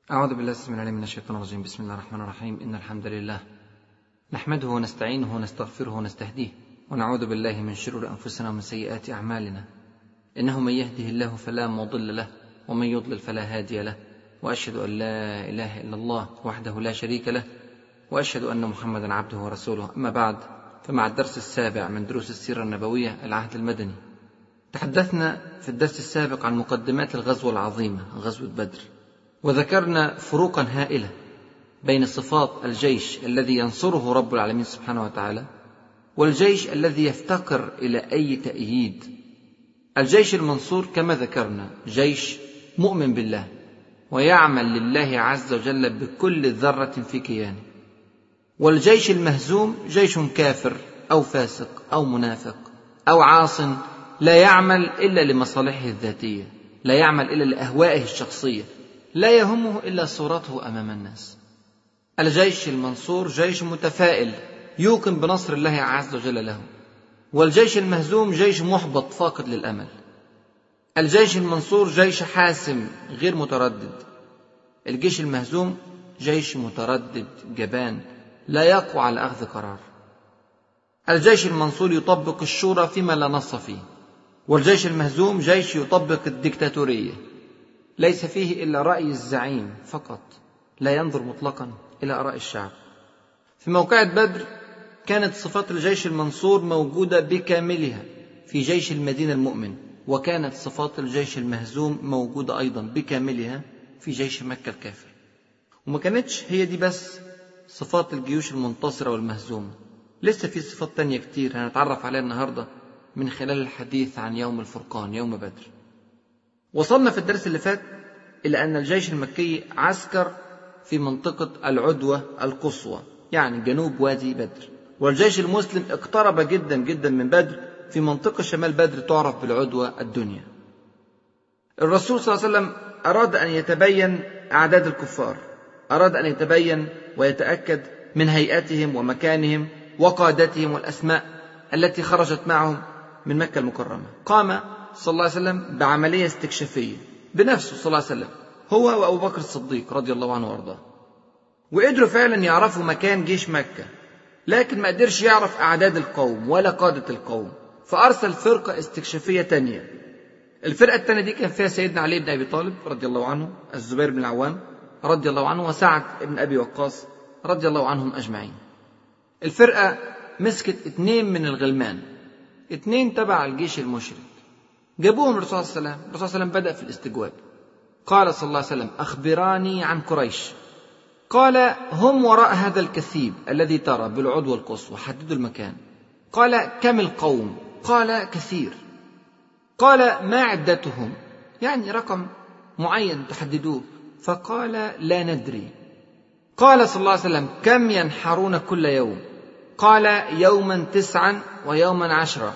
أعوذ بالله السميع العليم من الشيطان الرجيم بسم الله الرحمن الرحيم إن الحمد لله نحمده ونستعينه ونستغفره ونستهديه ونعوذ بالله من شرور أنفسنا ومن سيئات أعمالنا إنه من يهده الله فلا مضل له ومن يضلل فلا هادي له وأشهد أن لا إله إلا الله وحده لا شريك له وأشهد أن محمدا عبده ورسوله أما بعد فمع الدرس السابع من دروس السيرة النبوية العهد المدني تحدثنا في الدرس السابق عن مقدمات الغزوة العظيمة غزوة بدر وذكرنا فروقا هائله بين صفات الجيش الذي ينصره رب العالمين سبحانه وتعالى والجيش الذي يفتقر الى اي تاييد الجيش المنصور كما ذكرنا جيش مؤمن بالله ويعمل لله عز وجل بكل ذره في كيانه والجيش المهزوم جيش كافر او فاسق او منافق او عاص لا يعمل الا لمصالحه الذاتيه لا يعمل الا لاهوائه الشخصيه لا يهمه الا صورته امام الناس الجيش المنصور جيش متفائل يوقن بنصر الله عز وجل له والجيش المهزوم جيش محبط فاقد للامل الجيش المنصور جيش حاسم غير متردد الجيش المهزوم جيش متردد جبان لا يقوى على اخذ قرار الجيش المنصور يطبق الشورى فيما لا نص فيه والجيش المهزوم جيش يطبق الدكتاتوريه ليس فيه الا راي الزعيم فقط لا ينظر مطلقا الى اراء الشعب في موقعه بدر كانت صفات الجيش المنصور موجوده بكاملها في جيش المدينه المؤمن وكانت صفات الجيش المهزوم موجوده ايضا بكاملها في جيش مكه الكافر وما كانتش هي دي بس صفات الجيوش المنتصره والمهزومه لسه في صفات تانية كتير هنتعرف عليها النهارده من خلال الحديث عن يوم الفرقان يوم بدر وصلنا في الدرس اللي فات إلى أن الجيش المكي عسكر في منطقة العدوة القصوى يعني جنوب وادي بدر والجيش المسلم اقترب جدا جدا من بدر في منطقة شمال بدر تعرف بالعدوة الدنيا الرسول صلى الله عليه وسلم أراد أن يتبين أعداد الكفار أراد أن يتبين ويتأكد من هيئتهم ومكانهم وقادتهم والأسماء التي خرجت معهم من مكة المكرمة قام صلى الله عليه وسلم بعملية استكشافية بنفسه صلى الله عليه وسلم هو وأبو بكر الصديق رضي الله عنه وأرضاه وقدروا فعلا يعرفوا مكان جيش مكة لكن ما قدرش يعرف أعداد القوم ولا قادة القوم فأرسل فرقة استكشافية تانية الفرقة التانية دي كان فيها سيدنا علي بن أبي طالب رضي الله عنه الزبير بن العوام رضي الله عنه وسعد بن أبي وقاص رضي الله عنهم أجمعين الفرقة مسكت اتنين من الغلمان اتنين تبع الجيش المشرك جابوهم الرسول صلى الله عليه وسلم الرسول صلى الله عليه وسلم بدأ في الاستجواب قال صلى الله عليه وسلم أخبراني عن قريش قال هم وراء هذا الكثيب الذي ترى بالعضو القصوى حددوا المكان قال كم القوم قال كثير قال ما عدتهم يعني رقم معين تحددوه فقال لا ندري قال صلى الله عليه وسلم كم ينحرون كل يوم قال يوما تسعا ويوما عشرا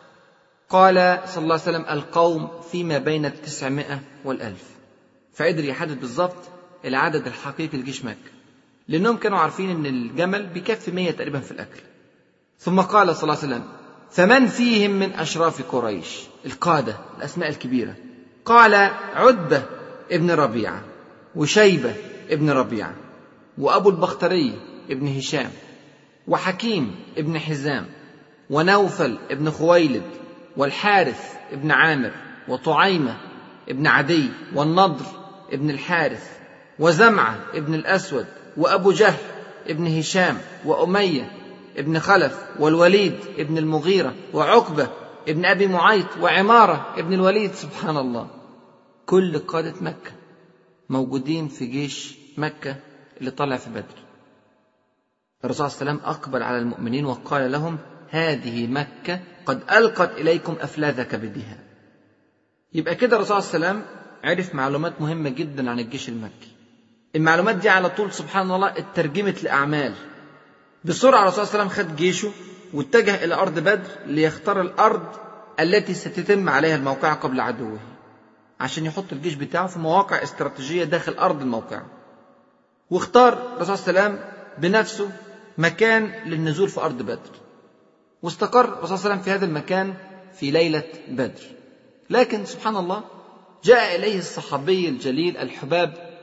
قال صلى الله عليه وسلم القوم فيما بين التسعمائة والألف فقدر يحدد بالضبط العدد الحقيقي لجيش مكة لأنهم كانوا عارفين أن الجمل بيكفي مية تقريبا في الأكل ثم قال صلى الله عليه وسلم فمن فيهم من أشراف قريش القادة الأسماء الكبيرة قال عتبة ابن ربيعة وشيبة ابن ربيعة وأبو البختري ابن هشام وحكيم ابن حزام ونوفل ابن خويلد والحارث ابن عامر وطعيمة ابن عدي والنضر ابن الحارث وزمعة ابن الأسود وأبو جهل ابن هشام وأمية ابن خلف والوليد ابن المغيرة وعقبة ابن أبي معيط وعمارة ابن الوليد سبحان الله كل قادة مكة موجودين في جيش مكة اللي طلع في بدر الرسول صلى الله عليه وسلم أقبل على المؤمنين وقال لهم هذه مكة قد ألقت إليكم أفلاذ كبدها يبقى كده الرسول صلى الله عليه وسلم عرف معلومات مهمة جدا عن الجيش المكي المعلومات دي على طول سبحان الله اترجمت لأعمال بسرعة الرسول صلى الله عليه وسلم خد جيشه واتجه إلى أرض بدر ليختار الأرض التي ستتم عليها الموقعة قبل عدوه عشان يحط الجيش بتاعه في مواقع استراتيجية داخل أرض الموقع واختار الرسول صلى الله عليه وسلم بنفسه مكان للنزول في أرض بدر واستقر الرسول صلى الله عليه وسلم في هذا المكان في ليلة بدر لكن سبحان الله جاء إليه الصحابي الجليل الحباب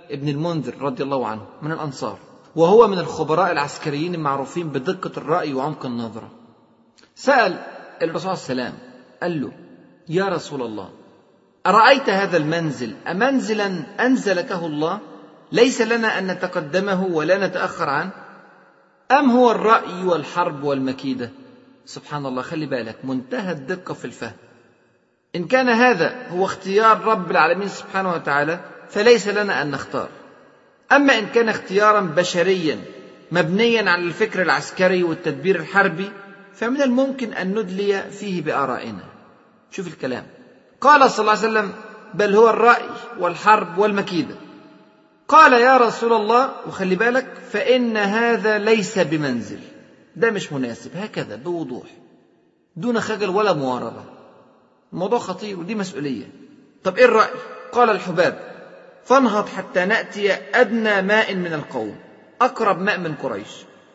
ابن المنذر رضي الله عنه من الأنصار وهو من الخبراء العسكريين المعروفين بدقة الرأي وعمق النظرة سأل الرسول صلى الله عليه وسلم قال له يا رسول الله أرأيت هذا المنزل أمنزلا أنزلكه الله ليس لنا أن نتقدمه ولا نتأخر عنه أم هو الرأي والحرب والمكيدة سبحان الله خلي بالك منتهى الدقة في الفهم إن كان هذا هو اختيار رب العالمين سبحانه وتعالى فليس لنا أن نختار أما إن كان اختيارا بشريا مبنيا على الفكر العسكري والتدبير الحربي فمن الممكن أن ندلي فيه بآرائنا شوف الكلام قال صلى الله عليه وسلم بل هو الرأي والحرب والمكيدة قال يا رسول الله وخلي بالك فإن هذا ليس بمنزل ده مش مناسب هكذا بوضوح دون خجل ولا مواربة الموضوع خطير ودي مسؤولية طب إيه الرأي قال الحباب فانهض حتى نأتي أدنى ماء من القوم أقرب ماء من قريش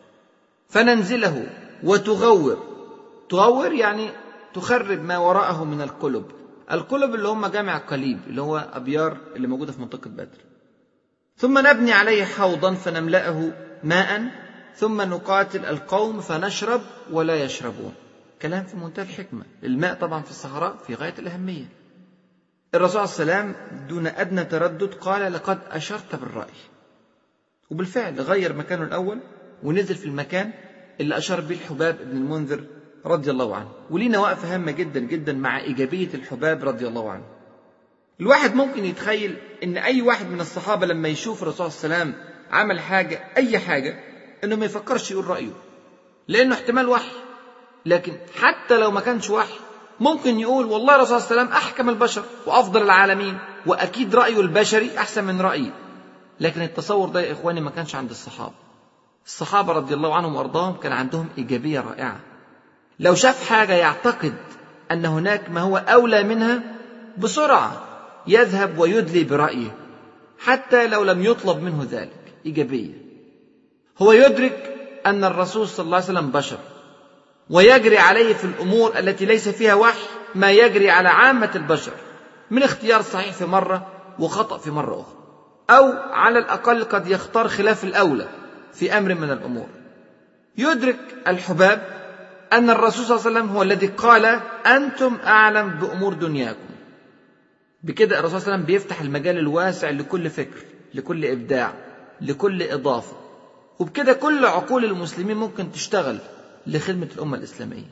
فننزله وتغور تغور يعني تخرب ما وراءه من القلب القلب اللي هم جامع قليب اللي هو أبيار اللي موجودة في منطقة بدر ثم نبني عليه حوضا فنملأه ماء ثم نقاتل القوم فنشرب ولا يشربون كلام في منتهى الحكمة الماء طبعا في الصحراء في غاية الأهمية الرسول صلى الله عليه وسلم دون أدنى تردد قال لقد أشرت بالرأي وبالفعل غير مكانه الأول ونزل في المكان اللي أشار به الحباب بن المنذر رضي الله عنه ولينا وقفة هامة جدا جدا مع إيجابية الحباب رضي الله عنه الواحد ممكن يتخيل ان اي واحد من الصحابه لما يشوف الرسول صلى الله عليه وسلم عمل حاجه اي حاجه انه ما يفكرش يقول رايه لانه احتمال وحي لكن حتى لو ما كانش وحي ممكن يقول والله الرسول صلى الله عليه وسلم احكم البشر وافضل العالمين واكيد رايه البشري احسن من رايي لكن التصور ده يا اخواني ما كانش عند الصحابه الصحابه رضي الله عنهم وارضاهم كان عندهم ايجابيه رائعه لو شاف حاجه يعتقد ان هناك ما هو اولى منها بسرعه يذهب ويدلي برأيه حتى لو لم يطلب منه ذلك إيجابية هو يدرك أن الرسول صلى الله عليه وسلم بشر ويجري عليه في الأمور التي ليس فيها وحي ما يجري على عامة البشر من اختيار صحيح في مرة وخطأ في مرة أخرى أو على الأقل قد يختار خلاف الأولى في أمر من الأمور يدرك الحباب أن الرسول صلى الله عليه وسلم هو الذي قال أنتم أعلم بأمور دنياكم بكده الرسول صلى الله عليه وسلم بيفتح المجال الواسع لكل فكر لكل إبداع لكل إضافة وبكده كل عقول المسلمين ممكن تشتغل لخدمة الأمة الإسلامية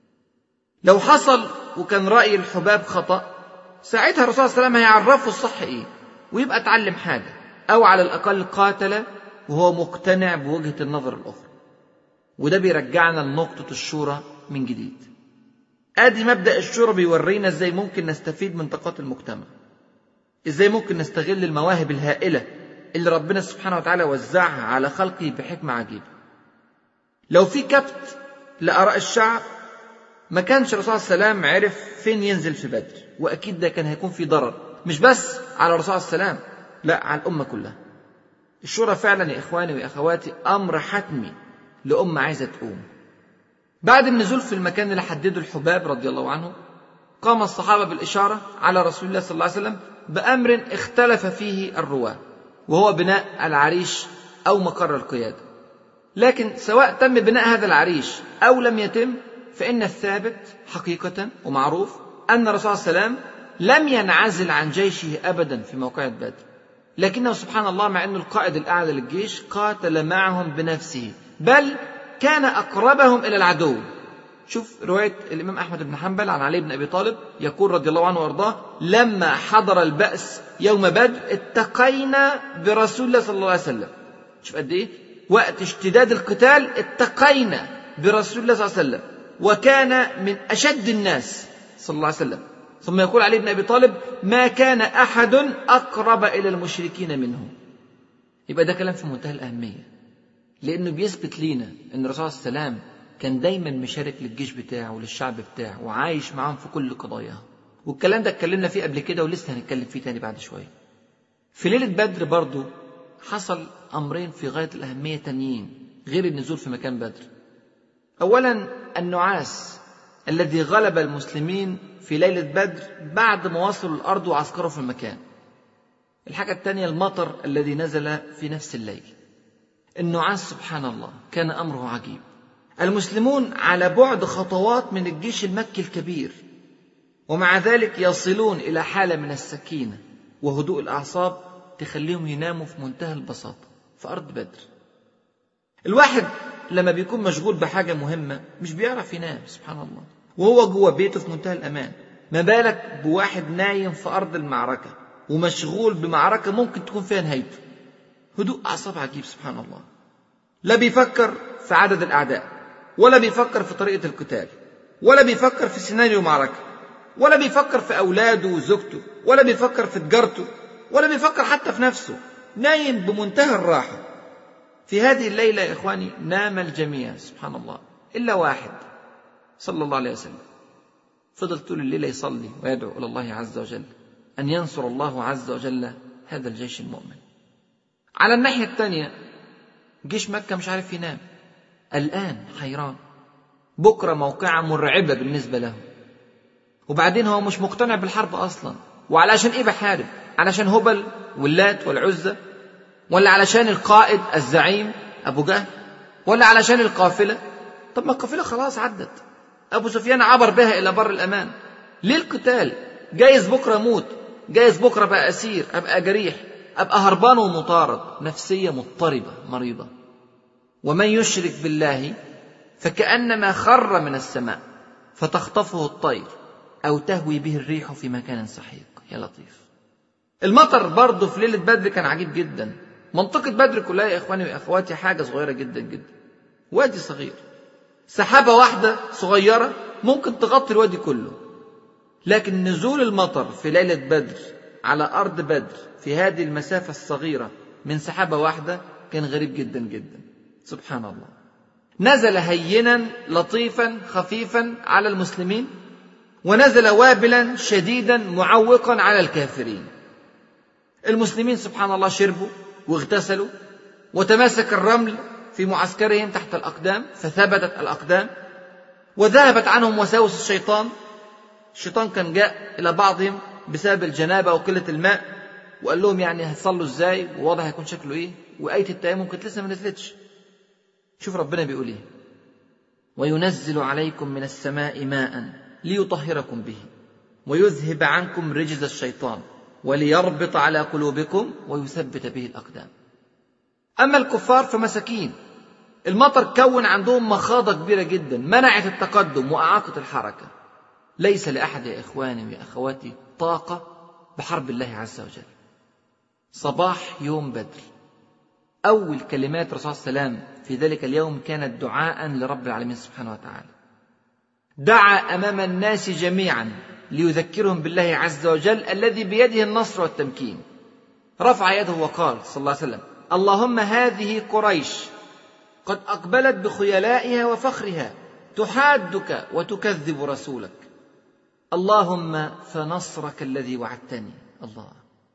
لو حصل وكان رأي الحباب خطأ ساعتها الرسول صلى الله عليه وسلم هيعرفه الصح إيه ويبقى اتعلم حاجة أو على الأقل قاتل وهو مقتنع بوجهة النظر الأخرى وده بيرجعنا لنقطة الشورى من جديد ادي مبدا الشورى بيورينا ازاي ممكن نستفيد من طاقات المجتمع ازاي ممكن نستغل المواهب الهائله اللي ربنا سبحانه وتعالى وزعها على خلقه بحكمه عجيبه لو في كبت لاراء الشعب ما كانش الرسول صلى الله عليه وسلم عرف فين ينزل في بدر واكيد ده كان هيكون في ضرر مش بس على الرسول صلى الله عليه وسلم لا على الامه كلها الشورى فعلا يا اخواني واخواتي امر حتمي لامه عايزه تقوم بعد النزول في المكان اللي حدده الحباب رضي الله عنه قام الصحابة بالإشارة على رسول الله صلى الله عليه وسلم بأمر اختلف فيه الرواة وهو بناء العريش أو مقر القيادة لكن سواء تم بناء هذا العريش أو لم يتم فإن الثابت حقيقة ومعروف أن الرسول صلى الله عليه وسلم لم ينعزل عن جيشه أبدا في موقعة بدر لكنه سبحان الله مع أنه القائد الأعلى للجيش قاتل معهم بنفسه بل كان أقربهم إلى العدو شوف رواية الإمام أحمد بن حنبل عن علي بن أبي طالب يقول رضي الله عنه وأرضاه لما حضر البأس يوم بدر اتقينا برسول الله صلى الله عليه وسلم شوف قد إيه وقت اشتداد القتال اتقينا برسول الله صلى الله عليه وسلم وكان من أشد الناس صلى الله عليه وسلم ثم يقول علي بن أبي طالب ما كان أحد أقرب إلى المشركين منه يبقى ده كلام في منتهى الأهمية لأنه بيثبت لينا أن الرسول صلى الله عليه وسلم كان دايما مشارك للجيش بتاعه وللشعب بتاعه وعايش معاهم في كل قضاياهم والكلام ده اتكلمنا فيه قبل كده ولسه هنتكلم فيه تاني بعد شوية في ليلة بدر برضو حصل أمرين في غاية الأهمية تانيين غير النزول في مكان بدر أولا النعاس الذي غلب المسلمين في ليلة بدر بعد ما وصلوا الأرض وعسكروا في المكان الحاجة الثانية المطر الذي نزل في نفس الليل النعاس سبحان الله كان أمره عجيب المسلمون على بعد خطوات من الجيش المكي الكبير ومع ذلك يصلون إلى حالة من السكينة وهدوء الأعصاب تخليهم يناموا في منتهى البساطة في أرض بدر الواحد لما بيكون مشغول بحاجة مهمة مش بيعرف ينام سبحان الله وهو جوه بيته في منتهى الأمان ما بالك بواحد نايم في أرض المعركة ومشغول بمعركة ممكن تكون فيها نهايته هدوء أعصاب عجيب سبحان الله لا بيفكر في عدد الأعداء ولا بيفكر في طريقة القتال ولا بيفكر في سيناريو معركة ولا بيفكر في أولاده وزوجته ولا بيفكر في تجارته ولا بيفكر حتى في نفسه نايم بمنتهى الراحة في هذه الليلة يا إخواني نام الجميع سبحان الله إلا واحد صلى الله عليه وسلم فضل طول الليلة يصلي ويدعو إلى الله عز وجل أن ينصر الله عز وجل هذا الجيش المؤمن على الناحية الثانية جيش مكة مش عارف ينام الآن حيران بكرة موقعة مرعبة بالنسبة له وبعدين هو مش مقتنع بالحرب أصلا وعلشان إيه بحارب علشان هبل واللات والعزة ولا علشان القائد الزعيم أبو جهل ولا علشان القافلة طب ما القافلة خلاص عدت أبو سفيان عبر بها إلى بر الأمان ليه القتال جايز بكرة أموت جايز بكرة بقى أسير أبقى جريح أبقى هربان ومطارد نفسية مضطربة مريضة ومن يشرك بالله فكأنما خر من السماء فتخطفه الطير أو تهوي به الريح في مكان سحيق يا لطيف المطر برضه في ليلة بدر كان عجيب جدا منطقة بدر كلها يا إخواني وأخواتي حاجة صغيرة جدا جدا وادي صغير سحابة واحدة صغيرة ممكن تغطي الوادي كله لكن نزول المطر في ليلة بدر على أرض بدر في هذه المسافة الصغيرة من سحابة واحدة كان غريب جدا جدا سبحان الله نزل هينا لطيفا خفيفا على المسلمين ونزل وابلا شديدا معوقا على الكافرين المسلمين سبحان الله شربوا واغتسلوا وتماسك الرمل في معسكرهم تحت الأقدام فثبتت الأقدام وذهبت عنهم وساوس الشيطان الشيطان كان جاء إلى بعضهم بسبب الجنابة وقلة الماء وقال لهم يعني هتصلوا ازاي ووضع هيكون شكله ايه وآية التيمم كانت لسه ما نزلتش شوف ربنا بيقول ايه وينزل عليكم من السماء ماء ليطهركم به ويذهب عنكم رجز الشيطان وليربط على قلوبكم ويثبت به الأقدام أما الكفار فمساكين المطر كون عندهم مخاضة كبيرة جدا منعت التقدم وأعاقت الحركة ليس لأحد يا إخواني ويا أخواتي طاقة بحرب الله عز وجل صباح يوم بدر أول كلمات الرسول صلى الله عليه وسلم في ذلك اليوم كانت دعاء لرب العالمين سبحانه وتعالى دعا أمام الناس جميعا ليذكرهم بالله عز وجل الذي بيده النصر والتمكين رفع يده وقال صلى الله عليه وسلم اللهم هذه قريش قد أقبلت بخيلائها وفخرها تحادك وتكذب رسولك اللهم فنصرك الذي وعدتني الله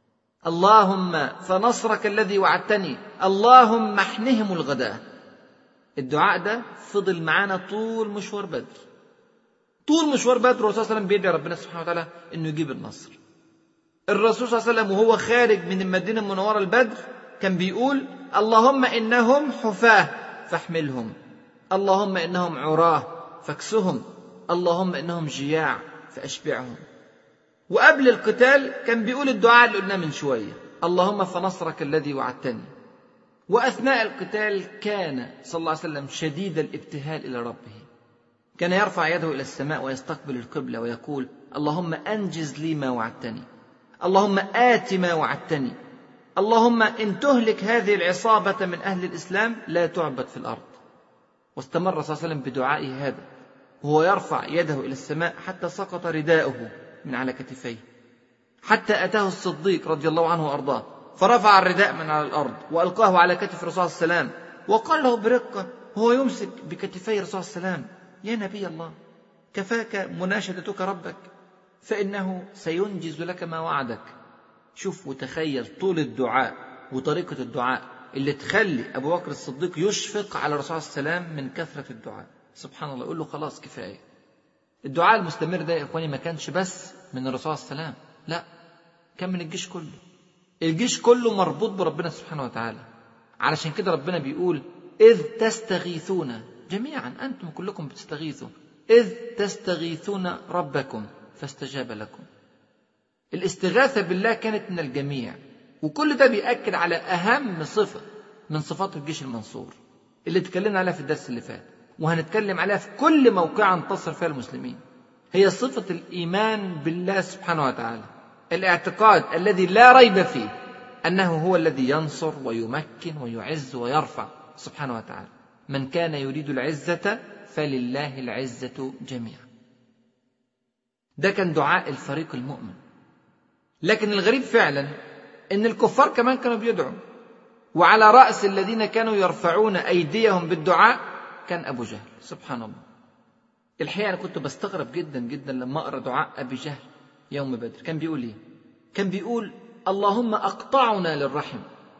اللهم فنصرك الذي وعدتني اللهم احنهم الغداء الدعاء ده فضل معانا طول مشوار بدر طول مشوار بدر الرسول صلى الله عليه وسلم بيدعي ربنا سبحانه وتعالى انه يجيب النصر الرسول صلى الله عليه وسلم وهو خارج من المدينه المنوره البدر كان بيقول اللهم انهم حفاه فاحملهم اللهم انهم عراه فاكسهم اللهم انهم جياع فاشبعهم وقبل القتال كان بيقول الدعاء اللي قلناه من شويه اللهم فنصرك الذي وعدتني واثناء القتال كان صلى الله عليه وسلم شديد الابتهال الى ربه كان يرفع يده الى السماء ويستقبل القبله ويقول اللهم انجز لي ما وعدتني اللهم ات ما وعدتني اللهم ان تهلك هذه العصابه من اهل الاسلام لا تعبد في الارض واستمر صلى الله عليه وسلم بدعائه هذا وهو يرفع يده الى السماء حتى سقط رداؤه من على كتفيه حتى اتاه الصديق رضي الله عنه وارضاه فرفع الرداء من على الارض والقاه على كتف الرسول صلى الله عليه وسلم وقال له برقه هو يمسك بكتفي الرسول صلى الله عليه وسلم يا نبي الله كفاك مناشدتك ربك فإنه سينجز لك ما وعدك شوف وتخيل طول الدعاء وطريقة الدعاء اللي تخلي أبو بكر الصديق يشفق على الرسول صلى الله عليه وسلم من كثرة الدعاء سبحان الله يقول له خلاص كفاية الدعاء المستمر ده يا إخواني ما كانش بس من الرسول صلى الله عليه وسلم لا كان من الجيش كله الجيش كله مربوط بربنا سبحانه وتعالى علشان كده ربنا بيقول إذ تستغيثون جميعا أنتم كلكم بتستغيثوا إذ تستغيثون ربكم فاستجاب لكم الاستغاثة بالله كانت من الجميع وكل ده بيأكد على أهم صفة من صفات الجيش المنصور اللي اتكلمنا عليها في الدرس اللي فات وهنتكلم عليها في كل موقع انتصر فيها المسلمين هي صفة الإيمان بالله سبحانه وتعالى الاعتقاد الذي لا ريب فيه أنه هو الذي ينصر ويمكن ويعز ويرفع سبحانه وتعالى من كان يريد العزة فلله العزة جميعا ده كان دعاء الفريق المؤمن لكن الغريب فعلا ان الكفار كمان كانوا بيدعوا وعلى راس الذين كانوا يرفعون ايديهم بالدعاء كان ابو جهل سبحان الله الحقيقه انا كنت بستغرب جدا جدا لما اقرا دعاء ابي جهل يوم بدر كان بيقول ايه كان بيقول اللهم اقطعنا للرحم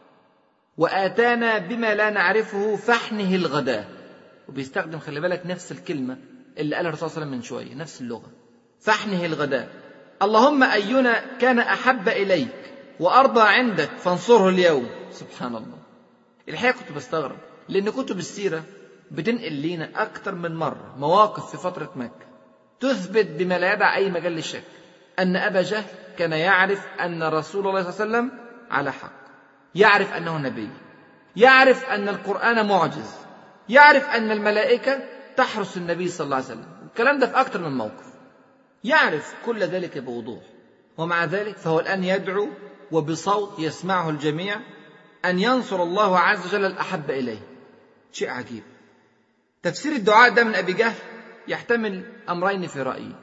واتانا بما لا نعرفه فاحنه الغداء وبيستخدم خلي بالك نفس الكلمه اللي قالها الرسول صلى الله عليه وسلم من شويه نفس اللغه فاحنه الغداء اللهم اينا كان احب اليك وارضى عندك فانصره اليوم سبحان الله الحقيقه كنت بستغرب لان كتب السيره بتنقل لينا اكثر من مره مواقف في فتره مكه تثبت بما لا يدع اي مجال للشك ان ابا جهل كان يعرف ان رسول الله صلى الله عليه وسلم على حق يعرف انه نبي يعرف ان القران معجز يعرف ان الملائكه تحرس النبي صلى الله عليه وسلم الكلام ده في اكثر من موقف يعرف كل ذلك بوضوح ومع ذلك فهو الان يدعو وبصوت يسمعه الجميع ان ينصر الله عز وجل الاحب اليه شيء عجيب تفسير الدعاء ده من ابي جهل يحتمل امرين في رايي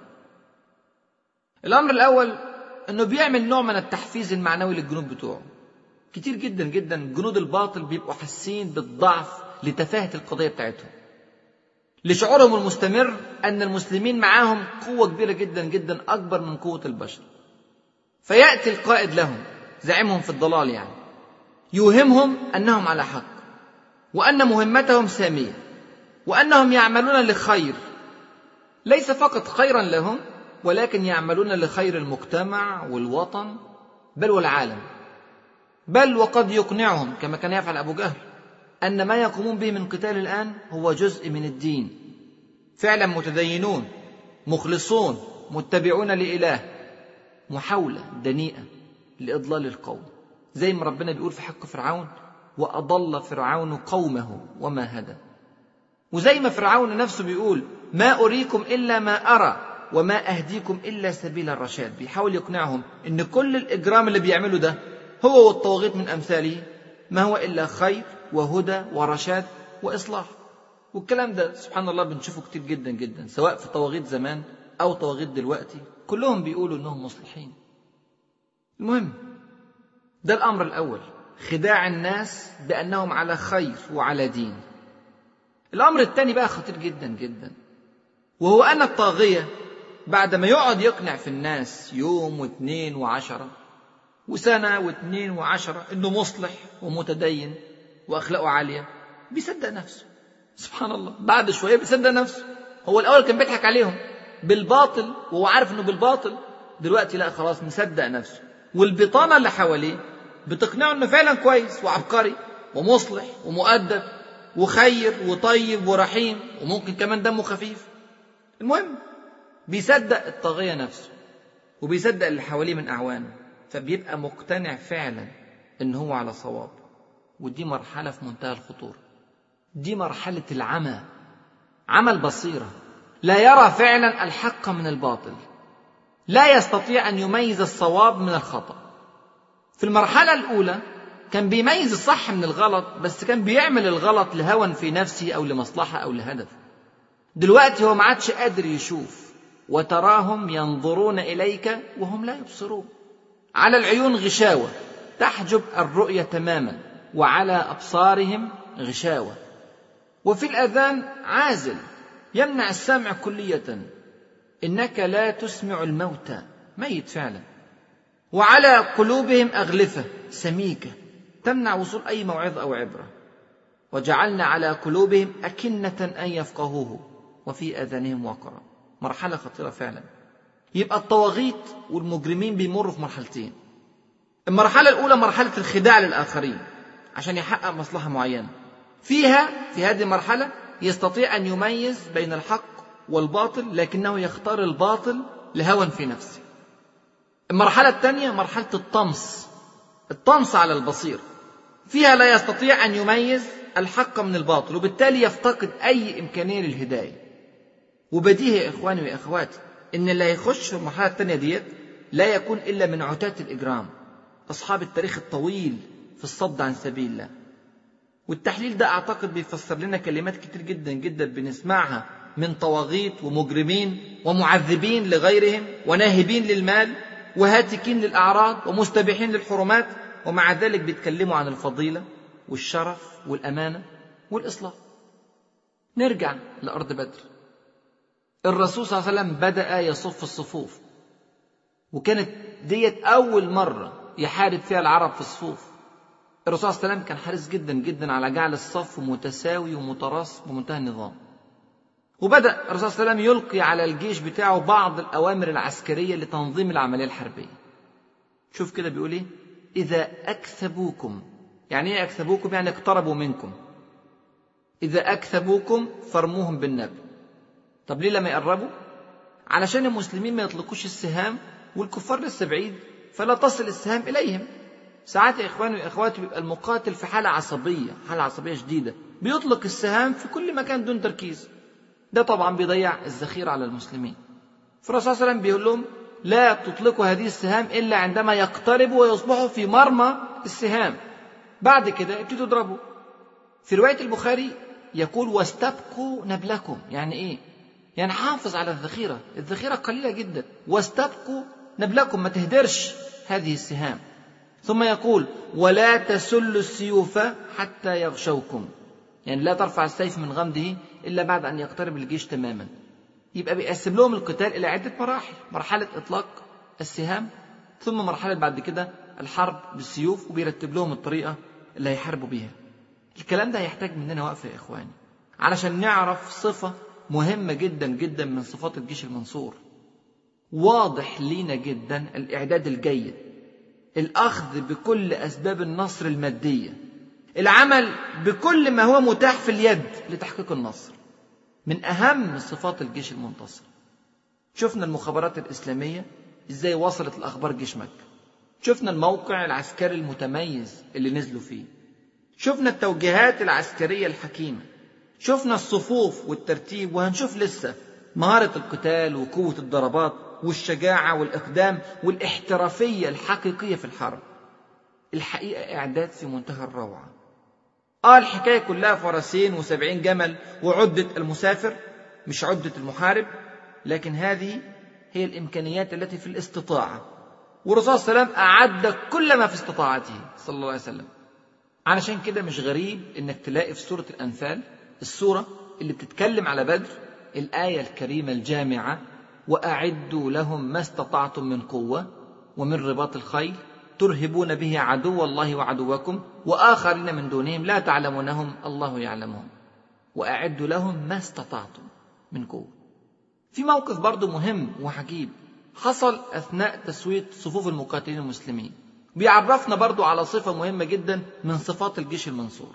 الامر الاول انه بيعمل نوع من التحفيز المعنوي للجنود بتوعه كتير جدا جدا جنود الباطل بيبقوا حاسين بالضعف لتفاهه القضيه بتاعتهم لشعورهم المستمر ان المسلمين معاهم قوه كبيره جدا جدا اكبر من قوه البشر فياتي القائد لهم زعيمهم في الضلال يعني يوهمهم انهم على حق وان مهمتهم ساميه وانهم يعملون لخير ليس فقط خيرا لهم ولكن يعملون لخير المجتمع والوطن بل والعالم بل وقد يقنعهم كما كان يفعل ابو جهل ان ما يقومون به من قتال الان هو جزء من الدين فعلا متدينون مخلصون متبعون لاله محاوله دنيئه لاضلال القوم زي ما ربنا بيقول في حق فرعون واضل فرعون قومه وما هدى وزي ما فرعون نفسه بيقول ما اريكم الا ما ارى وما اهديكم الا سبيل الرشاد بيحاول يقنعهم ان كل الاجرام اللي بيعمله ده هو والطواغيت من امثاله ما هو الا خير وهدى ورشاد واصلاح والكلام ده سبحان الله بنشوفه كتير جدا جدا سواء في طواغيت زمان او طواغيت دلوقتي كلهم بيقولوا انهم مصلحين المهم ده الامر الاول خداع الناس بانهم على خير وعلى دين الامر الثاني بقى خطير جدا جدا وهو ان الطاغيه بعد ما يقعد يقنع في الناس يوم واثنين وعشرة وسنة واثنين وعشرة انه مصلح ومتدين واخلاقه عالية بيصدق نفسه سبحان الله بعد شوية بيصدق نفسه هو الاول كان بيضحك عليهم بالباطل وهو عارف انه بالباطل دلوقتي لا خلاص مصدق نفسه والبطانة اللي حواليه بتقنعه انه فعلا كويس وعبقري ومصلح ومؤدب وخير وطيب ورحيم وممكن كمان دمه خفيف المهم بيصدق الطاغية نفسه وبيصدق اللي حواليه من أعوانه فبيبقى مقتنع فعلا إن هو على صواب ودي مرحلة في منتهى الخطورة دي مرحلة العمى عمى البصيرة لا يرى فعلا الحق من الباطل لا يستطيع أن يميز الصواب من الخطأ في المرحلة الأولى كان بيميز الصح من الغلط بس كان بيعمل الغلط لهوى في نفسه أو لمصلحة أو لهدف دلوقتي هو ما عادش قادر يشوف وتراهم ينظرون اليك وهم لا يبصرون على العيون غشاوه تحجب الرؤيه تماما وعلى ابصارهم غشاوه وفي الاذان عازل يمنع السمع كليه انك لا تسمع الموتى ميت فعلا وعلى قلوبهم اغلفه سميكه تمنع وصول اي موعظه او عبره وجعلنا على قلوبهم اكنه ان يفقهوه وفي اذانهم وقرا مرحلة خطيرة فعلا يبقى الطواغيت والمجرمين بيمروا في مرحلتين المرحلة الأولى مرحلة الخداع للآخرين عشان يحقق مصلحة معينة فيها في هذه المرحلة يستطيع أن يميز بين الحق والباطل لكنه يختار الباطل لهوى في نفسه المرحلة الثانية مرحلة الطمس الطمس على البصير فيها لا يستطيع أن يميز الحق من الباطل وبالتالي يفتقد أي إمكانية للهداية وبديهي يا إخواني وأخواتي إن اللي هيخش في المرحلة الثانية ديت لا يكون إلا من عتاة الإجرام أصحاب التاريخ الطويل في الصد عن سبيل الله والتحليل ده أعتقد بيفسر لنا كلمات كتير جدا جدا بنسمعها من طواغيت ومجرمين ومعذبين لغيرهم وناهبين للمال وهاتكين للأعراض ومستبيحين للحرمات ومع ذلك بيتكلموا عن الفضيلة والشرف والأمانة والإصلاح نرجع لأرض بدر الرسول صلى الله عليه وسلم بدأ يصف الصفوف وكانت ديت أول مرة يحارب فيها العرب في الصفوف الرسول صلى الله عليه وسلم كان حريص جدا جدا على جعل الصف متساوي ومتراص بمنتهى النظام وبدأ الرسول صلى الله عليه وسلم يلقي على الجيش بتاعه بعض الأوامر العسكرية لتنظيم العملية الحربية شوف كده بيقول إيه إذا أكثبوكم يعني إيه أكثبوكم يعني اقتربوا منكم إذا أكثبوكم فرموهم بالنبل طب ليه لما يقربوا علشان المسلمين ما يطلقوش السهام والكفار لسه بعيد فلا تصل السهام إليهم ساعات يا إخواني وإخواتي بيبقى المقاتل في حالة عصبية حالة عصبية شديدة بيطلق السهام في كل مكان دون تركيز ده طبعا بيضيع الذخيرة على المسلمين فالرسول صلى الله عليه وسلم بيقول لهم لا تطلقوا هذه السهام إلا عندما يقتربوا ويصبحوا في مرمى السهام بعد كده ابتدوا اضربوا في رواية البخاري يقول واستبقوا نبلكم يعني إيه يعني حافظ على الذخيرة الذخيرة قليلة جدا واستبقوا نبلكم ما تهدرش هذه السهام ثم يقول ولا تسلوا السيوف حتى يغشوكم يعني لا ترفع السيف من غمده إلا بعد أن يقترب الجيش تماما يبقى بيقسم لهم القتال إلى عدة مراحل مرحلة إطلاق السهام ثم مرحلة بعد كده الحرب بالسيوف وبيرتب لهم الطريقة اللي هيحاربوا بيها الكلام ده هيحتاج مننا وقفة يا إخواني علشان نعرف صفة مهمة جدا جدا من صفات الجيش المنصور واضح لينا جدا الإعداد الجيد الأخذ بكل أسباب النصر المادية العمل بكل ما هو متاح في اليد لتحقيق النصر من أهم صفات الجيش المنتصر شفنا المخابرات الإسلامية إزاي وصلت الأخبار جيش مكة شفنا الموقع العسكري المتميز اللي نزلوا فيه شفنا التوجيهات العسكرية الحكيمة شفنا الصفوف والترتيب وهنشوف لسه مهارة القتال وقوة الضربات والشجاعة والإقدام والاحترافية الحقيقية في الحرب الحقيقة إعداد في منتهى الروعة آه الحكاية كلها فرسين وسبعين جمل وعدة المسافر مش عدة المحارب لكن هذه هي الإمكانيات التي في الاستطاعة والرسول صلى الله عليه وسلم أعد كل ما في استطاعته صلى الله عليه وسلم علشان كده مش غريب إنك تلاقي في سورة الأنفال السورة اللي بتتكلم على بدر الآية الكريمة الجامعة وأعدوا لهم ما استطعتم من قوة ومن رباط الخيل ترهبون به عدو الله وعدوكم وآخرين من دونهم لا تعلمونهم الله يعلمهم وأعدوا لهم ما استطعتم من قوة في موقف برضه مهم وعجيب حصل أثناء تسوية صفوف المقاتلين المسلمين بيعرفنا برضه على صفة مهمة جدا من صفات الجيش المنصور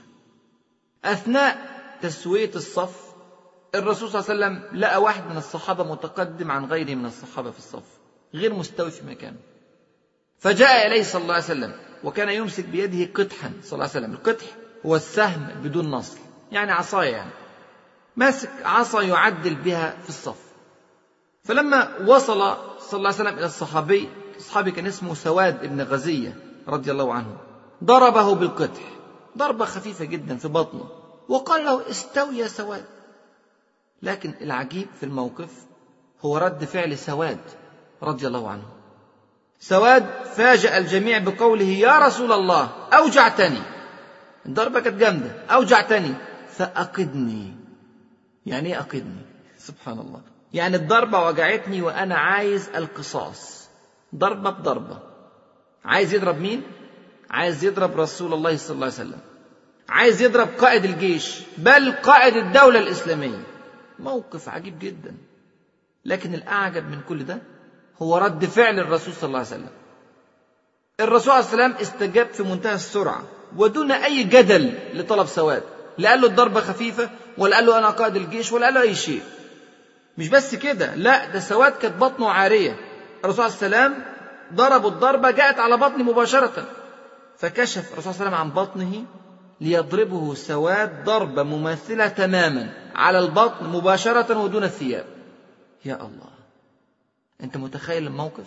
أثناء تسوية الصف الرسول صلى الله عليه وسلم لقى واحد من الصحابة متقدم عن غيره من الصحابة في الصف غير مستوي في مكانه فجاء إليه صلى الله عليه وسلم وكان يمسك بيده قطحا صلى الله عليه وسلم القطح هو السهم بدون نصل يعني عصاية يعني ماسك عصا يعدل بها في الصف فلما وصل صلى الله عليه وسلم إلى الصحابي الصحابي كان اسمه سواد بن غزية رضي الله عنه ضربه بالقطح ضربة خفيفة جدا في بطنه وقال له استوي يا سواد لكن العجيب في الموقف هو رد فعل سواد رضي الله عنه سواد فاجأ الجميع بقوله يا رسول الله أوجعتني الضربة كانت جامدة أوجعتني فأقدني يعني إيه أقدني سبحان الله يعني الضربة وجعتني وأنا عايز القصاص ضربة بضربة عايز يضرب مين؟ عايز يضرب رسول الله صلى الله عليه وسلم عايز يضرب قائد الجيش بل قائد الدولة الإسلامية موقف عجيب جدا لكن الأعجب من كل ده هو رد فعل الرسول صلى الله عليه وسلم الرسول عليه السلام استجاب في منتهى السرعة ودون أي جدل لطلب سواد لا قال له الضربة خفيفة ولا قال له أنا قائد الجيش ولا قال له أي شيء مش بس كده لا ده سواد كانت بطنه عارية الرسول عليه السلام ضربوا الضربة جاءت على بطنه مباشرة فكشف الرسول صلى الله عليه وسلم عن بطنه ليضربه سواد ضربة مماثلة تماما على البطن مباشرة ودون الثياب يا الله أنت متخيل الموقف؟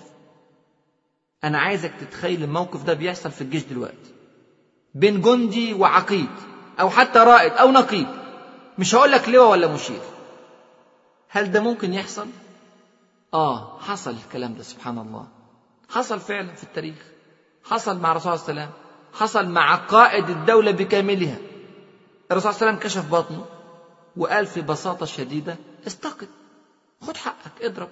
أنا عايزك تتخيل الموقف ده بيحصل في الجيش دلوقتي بين جندي وعقيد أو حتى رائد أو نقيب مش هقول لك لواء ولا مشير هل ده ممكن يحصل؟ آه حصل الكلام ده سبحان الله حصل فعلا في التاريخ حصل مع الرسول صلى الله عليه وسلم حصل مع قائد الدولة بكاملها الرسول صلى الله عليه وسلم كشف بطنه وقال في بساطة شديدة استقد خد حقك اضرب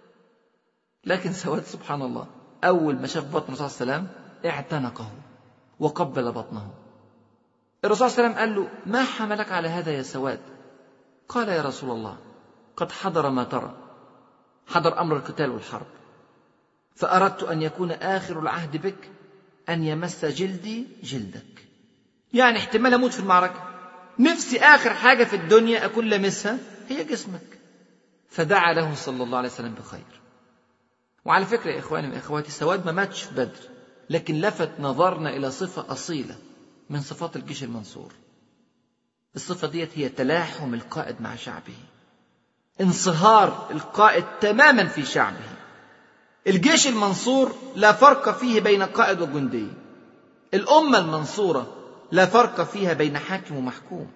لكن سواد سبحان الله أول ما شاف بطن الرسول صلى الله عليه وسلم اعتنقه وقبل بطنه الرسول صلى الله عليه وسلم قال له ما حملك على هذا يا سواد قال يا رسول الله قد حضر ما ترى حضر أمر القتال والحرب فأردت أن يكون آخر العهد بك أن يمس جلدي جلدك يعني احتمال أموت في المعركة نفسي آخر حاجة في الدنيا أكون لمسها هي جسمك فدعا له صلى الله عليه وسلم بخير وعلى فكرة يا إخواني وإخواتي سواد ما ماتش في بدر لكن لفت نظرنا إلى صفة أصيلة من صفات الجيش المنصور الصفة ديت هي تلاحم القائد مع شعبه انصهار القائد تماما في شعبه الجيش المنصور لا فرق فيه بين قائد وجندي الأمة المنصورة لا فرق فيها بين حاكم ومحكوم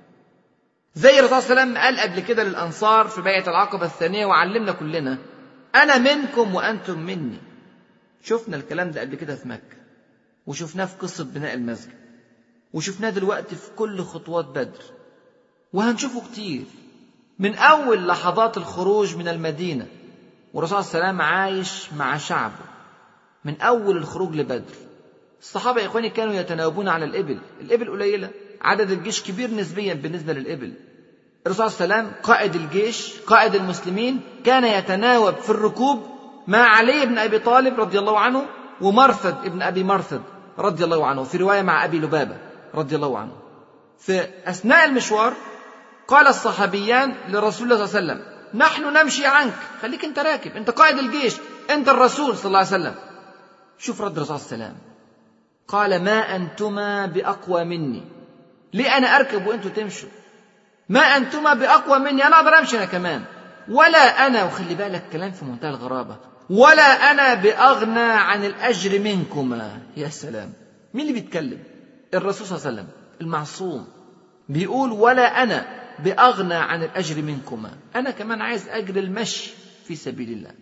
زي الرسول صلى الله عليه وسلم قال قبل كده للأنصار في بيعة العقبة الثانية وعلمنا كلنا أنا منكم وأنتم مني شفنا الكلام ده قبل كده في مكة وشفناه في قصة بناء المسجد وشفناه دلوقتي في كل خطوات بدر وهنشوفه كتير من أول لحظات الخروج من المدينة والرسول صلى الله عليه وسلم عايش مع شعبه من أول الخروج لبدر الصحابة يا إخواني كانوا يتناوبون على الإبل الإبل قليلة عدد الجيش كبير نسبيا بالنسبة للإبل الرسول صلى الله عليه وسلم قائد الجيش قائد المسلمين كان يتناوب في الركوب مع علي بن أبي طالب رضي الله عنه ومرثد ابن أبي مرثد رضي الله عنه في رواية مع أبي لبابة رضي الله عنه في أثناء المشوار قال الصحابيان لرسول الله صلى الله عليه وسلم نحن نمشي عنك خليك انت راكب انت قائد الجيش انت الرسول صلى الله عليه وسلم شوف رد الرسول صلى الله عليه وسلم قال ما أنتما بأقوى مني ليه أنا أركب وأنتوا تمشوا ما أنتما بأقوى مني أنا أقدر أمشي أنا كمان ولا أنا وخلي بالك كلام في منتهى الغرابة ولا أنا بأغنى عن الأجر منكما يا سلام مين اللي بيتكلم الرسول صلى الله عليه وسلم المعصوم بيقول ولا أنا بأغنى عن الأجر منكما أنا كمان عايز أجر المشي في سبيل الله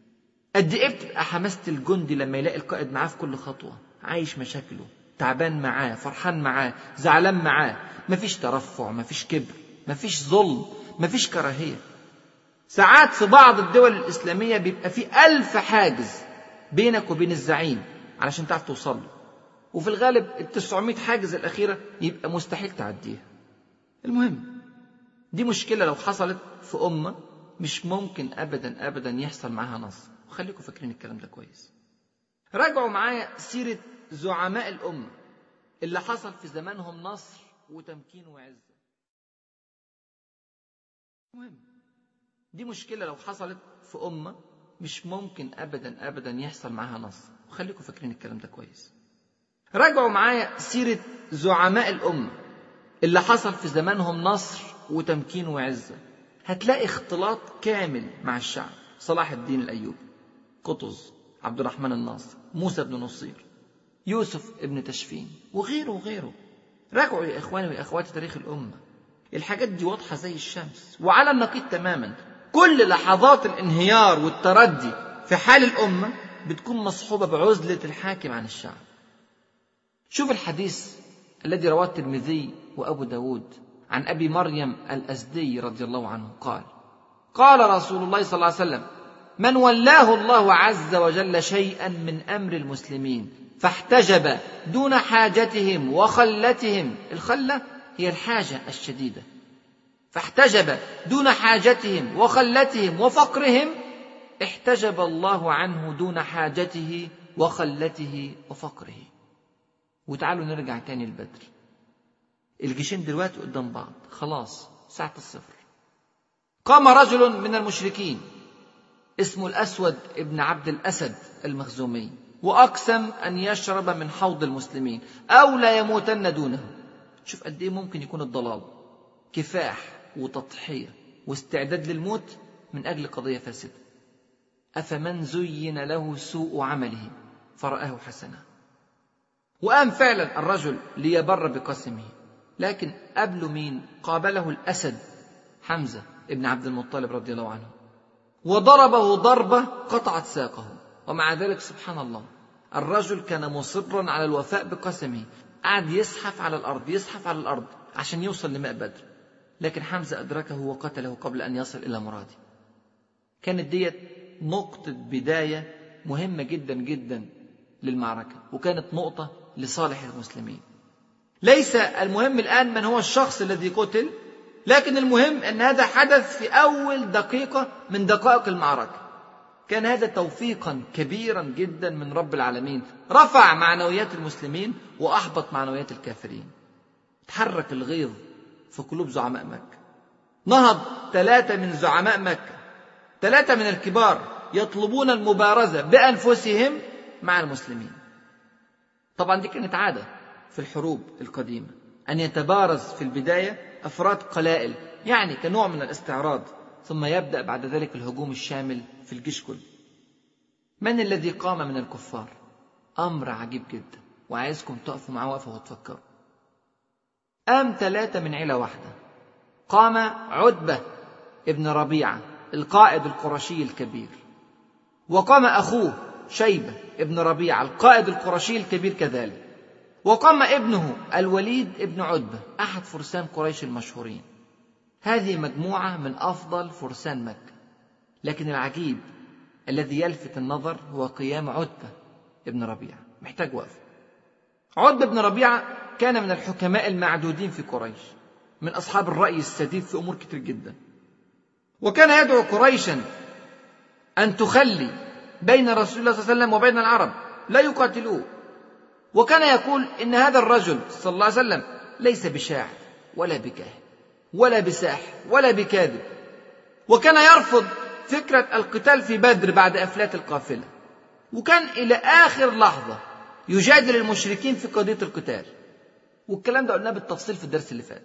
قد إيه بتبقى حماسة الجندي لما يلاقي القائد معاه في كل خطوة عايش مشاكله تعبان معاه فرحان معاه زعلان معاه مفيش ترفع مفيش كبر مفيش ظلم مفيش كراهية ساعات في بعض الدول الإسلامية بيبقى في ألف حاجز بينك وبين الزعيم علشان تعرف توصل له وفي الغالب ال 900 حاجز الأخيرة يبقى مستحيل تعديها المهم دي مشكلة لو حصلت في أمة مش ممكن أبدا أبدا يحصل معاها نصر وخليكم فاكرين الكلام ده كويس راجعوا معايا سيرة زعماء الأمة اللي حصل في زمانهم نصر وتمكين وعزة المهم دي مشكلة لو حصلت في أمة مش ممكن أبدا أبدا يحصل معاها نصر وخليكم فاكرين الكلام ده كويس راجعوا معايا سيرة زعماء الأمة اللي حصل في زمانهم نصر وتمكين وعزة هتلاقي اختلاط كامل مع الشعب صلاح الدين الأيوبي قطز عبد الرحمن الناصر موسى بن نصير يوسف ابن تشفين وغيره وغيره راجعوا يا إخواني وأخواتي تاريخ الأمة الحاجات دي واضحة زي الشمس وعلى النقيض تماما كل لحظات الانهيار والتردي في حال الأمة بتكون مصحوبة بعزلة الحاكم عن الشعب شوف الحديث الذي رواه الترمذي وأبو داود عن أبي مريم الأزدي رضي الله عنه قال قال رسول الله صلى الله عليه وسلم من ولاه الله عز وجل شيئا من أمر المسلمين فاحتجب دون حاجتهم وخلتهم الخلة هي الحاجة الشديدة فاحتجب دون حاجتهم وخلتهم وفقرهم احتجب الله عنه دون حاجته وخلته وفقره وتعالوا نرجع تاني لبدر الجيشين دلوقتي قدام بعض خلاص ساعة الصفر قام رجل من المشركين اسمه الأسود ابن عبد الأسد المخزومي وأقسم أن يشرب من حوض المسلمين أو لا يموتن دونه شوف قد إيه ممكن يكون الضلال كفاح وتضحية واستعداد للموت من أجل قضية فاسدة أفمن زين له سوء عمله فرآه حسنا وقام فعلا الرجل ليبر بقسمه لكن قبله مين قابله الأسد حمزة ابن عبد المطلب رضي الله عنه وضربه ضربة قطعت ساقه ومع ذلك سبحان الله الرجل كان مصرا على الوفاء بقسمه قعد يزحف على الأرض يزحف على الأرض عشان يوصل لماء بدر لكن حمزة أدركه وقتله قبل أن يصل إلى مراده كانت ديت نقطة بداية مهمة جدا جدا للمعركة وكانت نقطة لصالح المسلمين ليس المهم الآن من هو الشخص الذي قتل لكن المهم أن هذا حدث في أول دقيقة من دقائق المعركة كان هذا توفيقا كبيرا جدا من رب العالمين رفع معنويات المسلمين وأحبط معنويات الكافرين تحرك الغيظ في قلوب زعماء مكة نهض ثلاثة من زعماء مكة ثلاثة من الكبار يطلبون المبارزة بأنفسهم مع المسلمين طبعا دي كانت عادة في الحروب القديمة أن يتبارز في البداية أفراد قلائل يعني كنوع من الاستعراض ثم يبدأ بعد ذلك الهجوم الشامل في الجيش كله من الذي قام من الكفار أمر عجيب جدا وعايزكم تقفوا معاه وقفة وتفكروا قام ثلاثة من عيلة واحدة قام عتبة ابن ربيعة القائد القرشي الكبير وقام أخوه شيبة ابن ربيعة القائد القرشي الكبير كذلك وقام ابنه الوليد ابن عتبة أحد فرسان قريش المشهورين هذه مجموعة من أفضل فرسان مكة لكن العجيب الذي يلفت النظر هو قيام عتبة ابن ربيعة محتاج وقف عتبة بن ربيعة كان من الحكماء المعدودين في قريش من أصحاب الرأي السديد في أمور كتير جدا وكان يدعو قريشا أن تخلي بين رسول الله صلى الله عليه وسلم وبين العرب لا يقاتلوه وكان يقول إن هذا الرجل صلى الله عليه وسلم ليس بشاعر ولا بكاهن ولا بساحر ولا بكاذب وكان يرفض فكرة القتال في بدر بعد أفلات القافلة وكان إلى آخر لحظة يجادل المشركين في قضية القتال والكلام ده قلناه بالتفصيل في الدرس اللي فات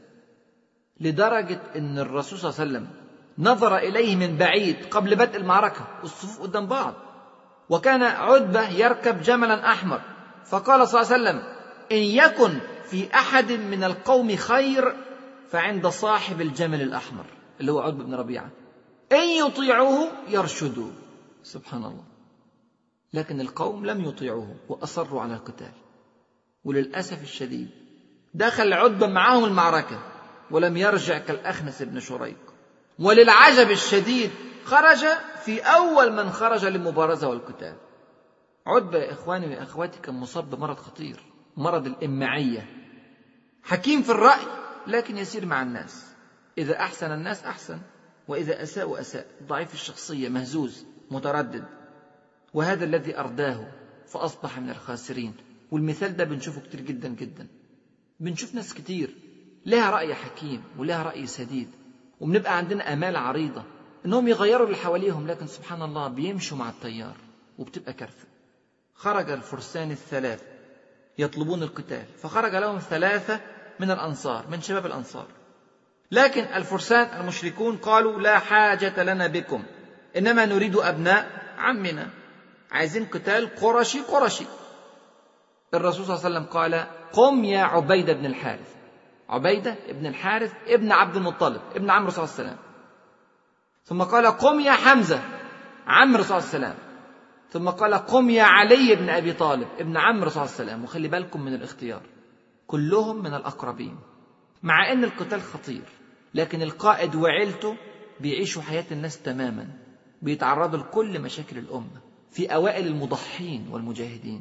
لدرجة أن الرسول صلى الله عليه وسلم نظر إليه من بعيد قبل بدء المعركة والصفوف قدام بعض وكان عتبة يركب جملا أحمر فقال صلى الله عليه وسلم إن يكن في أحد من القوم خير فعند صاحب الجمل الأحمر اللي هو عتبة بن ربيعة إن يطيعوه يرشدوا سبحان الله لكن القوم لم يطيعوه وأصروا على القتال وللأسف الشديد دخل عتبة معهم المعركة ولم يرجع كالأخنس بن شريق وللعجب الشديد خرج في أول من خرج للمبارزة والقتال عتبة يا إخواني وأخواتي كان مصاب بمرض خطير مرض الإمعية حكيم في الرأي لكن يسير مع الناس إذا أحسن الناس أحسن وإذا أساءوا أساء ضعيف الشخصية مهزوز متردد وهذا الذي أرداه فأصبح من الخاسرين والمثال ده بنشوفه كتير جدا جدا بنشوف ناس كتير لها رأي حكيم ولها رأي سديد وبنبقى عندنا آمال عريضة إنهم يغيروا اللي حواليهم لكن سبحان الله بيمشوا مع التيار وبتبقى كارثة خرج الفرسان الثلاث يطلبون القتال فخرج لهم ثلاثة من الأنصار من شباب الأنصار لكن الفرسان المشركون قالوا لا حاجة لنا بكم إنما نريد أبناء عمنا عايزين قتال قرشي قرشي الرسول صلى الله عليه وسلم قال قم يا عبيدة بن الحارث عبيدة بن الحارث ابن عبد المطلب ابن عمرو صلى الله عليه وسلم ثم قال قم يا حمزة عمرو صلى الله عليه وسلم ثم قال قم يا علي بن أبي طالب ابن عمرو صلى الله عليه وسلم وخلي بالكم من الاختيار كلهم من الأقربين مع أن القتال خطير لكن القائد وعيلته بيعيشوا حياة الناس تماما بيتعرضوا لكل مشاكل الأمة في أوائل المضحين والمجاهدين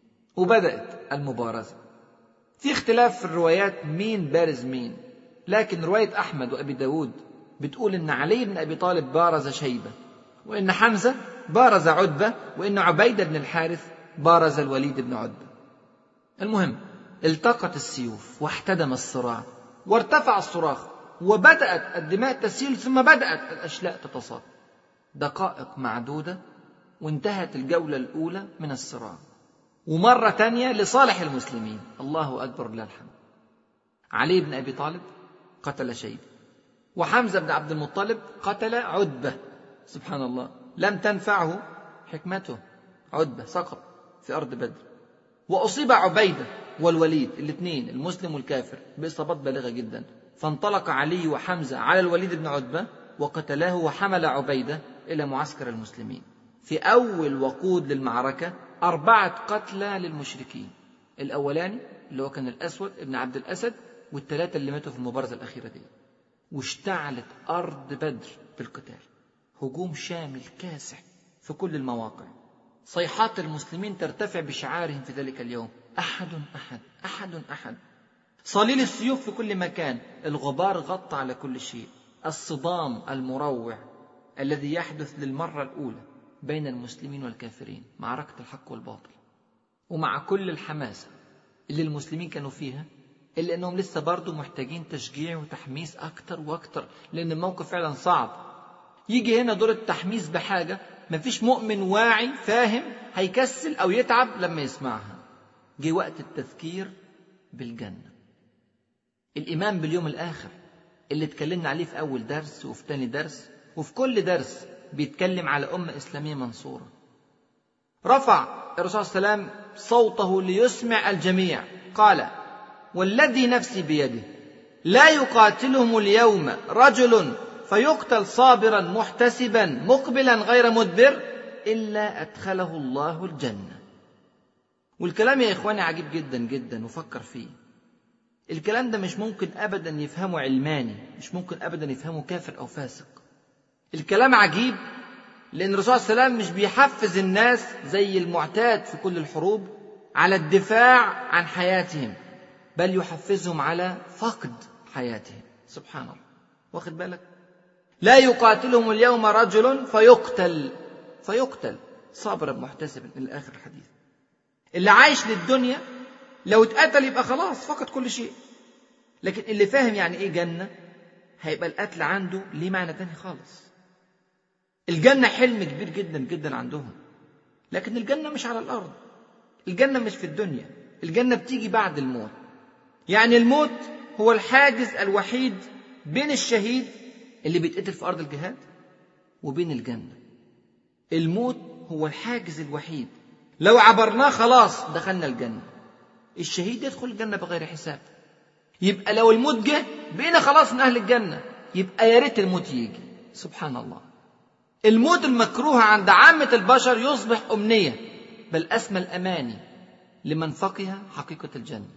وبدأت المبارزة في اختلاف في الروايات مين بارز مين لكن رواية أحمد وأبي داود بتقول إن علي بن أبي طالب بارز شيبة وإن حمزة بارز عتبة وإن عبيدة بن الحارث بارز الوليد بن عتبة المهم التقت السيوف واحتدم الصراع وارتفع الصراخ وبدأت الدماء تسيل ثم بدأت الأشلاء تتصاعد دقائق معدودة وانتهت الجولة الأولى من الصراع ومرة تانية لصالح المسلمين الله أكبر لله الحمد علي بن أبي طالب قتل شيبة وحمزة بن عبد المطلب قتل عتبة سبحان الله لم تنفعه حكمته عتبة سقط في أرض بدر وأصيب عبيدة والوليد الاثنين المسلم والكافر بإصابات بالغة جدا فانطلق علي وحمزة على الوليد بن عتبة وقتلاه وحمل عبيدة إلى معسكر المسلمين في أول وقود للمعركة أربعة قتلى للمشركين الأولاني اللي هو كان الأسود ابن عبد الأسد والثلاثة اللي ماتوا في المبارزة الأخيرة دي واشتعلت أرض بدر بالقتال هجوم شامل كاسح في كل المواقع صيحات المسلمين ترتفع بشعارهم في ذلك اليوم أحد أحد أحد أحد صليل السيوف في كل مكان الغبار غطى على كل شيء الصدام المروع الذي يحدث للمرة الأولى بين المسلمين والكافرين معركة الحق والباطل ومع كل الحماسة اللي المسلمين كانوا فيها إلا أنهم لسه برضه محتاجين تشجيع وتحميس أكتر وأكتر لأن الموقف فعلا صعب يجي هنا دور التحميس بحاجة مفيش مؤمن واعي فاهم هيكسل أو يتعب لما يسمعها جه وقت التذكير بالجنة الإيمان باليوم الآخر اللي اتكلمنا عليه في أول درس وفي تاني درس وفي كل درس بيتكلم على أمة إسلامية منصورة رفع الرسول صلى الله عليه وسلم صوته ليسمع الجميع قال والذي نفسي بيده لا يقاتلهم اليوم رجل فيقتل صابرا محتسبا مقبلا غير مدبر إلا أدخله الله الجنة والكلام يا إخواني عجيب جدا جدا وفكر فيه الكلام ده مش ممكن أبدا يفهمه علماني مش ممكن أبدا يفهمه كافر أو فاسق الكلام عجيب لأن الرسول صلى الله عليه وسلم مش بيحفز الناس زي المعتاد في كل الحروب على الدفاع عن حياتهم بل يحفزهم على فقد حياتهم سبحان الله واخد بالك لا يقاتلهم اليوم رجل فيقتل فيقتل صابرا محتسبا الى اخر الحديث اللي عايش للدنيا لو اتقتل يبقى خلاص فقد كل شيء لكن اللي فاهم يعني ايه جنه هيبقى القتل عنده ليه معنى تاني خالص الجنه حلم كبير جدا جدا عندهم لكن الجنه مش على الارض الجنه مش في الدنيا الجنه بتيجي بعد الموت يعني الموت هو الحاجز الوحيد بين الشهيد اللي بيتقتل في أرض الجهاد وبين الجنة الموت هو الحاجز الوحيد لو عبرناه خلاص دخلنا الجنة الشهيد يدخل الجنة بغير حساب يبقى لو الموت جه بقينا خلاص من أهل الجنة يبقى يا ريت الموت يجي سبحان الله الموت المكروه عند عامة البشر يصبح أمنية بل أسمى الأماني لمن فقه حقيقة الجنة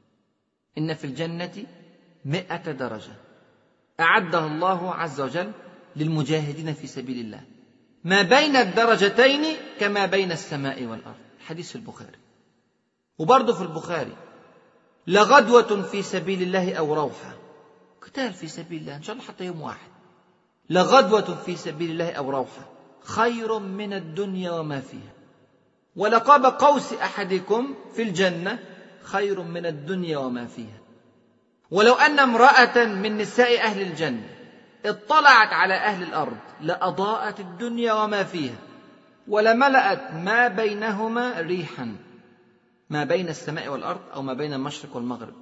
إن في الجنة مئة درجة أعدها الله عز وجل للمجاهدين في سبيل الله ما بين الدرجتين كما بين السماء والأرض حديث في البخاري وبرضه في البخاري لغدوة في سبيل الله أو روحة قتال في سبيل الله إن شاء الله حتى يوم واحد لغدوة في سبيل الله أو روحة خير من الدنيا وما فيها ولقاب قوس أحدكم في الجنة خير من الدنيا وما فيها ولو أن امرأة من نساء أهل الجنة اطلعت على أهل الأرض لأضاءت الدنيا وما فيها ولملأت ما بينهما ريحا ما بين السماء والأرض أو ما بين المشرق والمغرب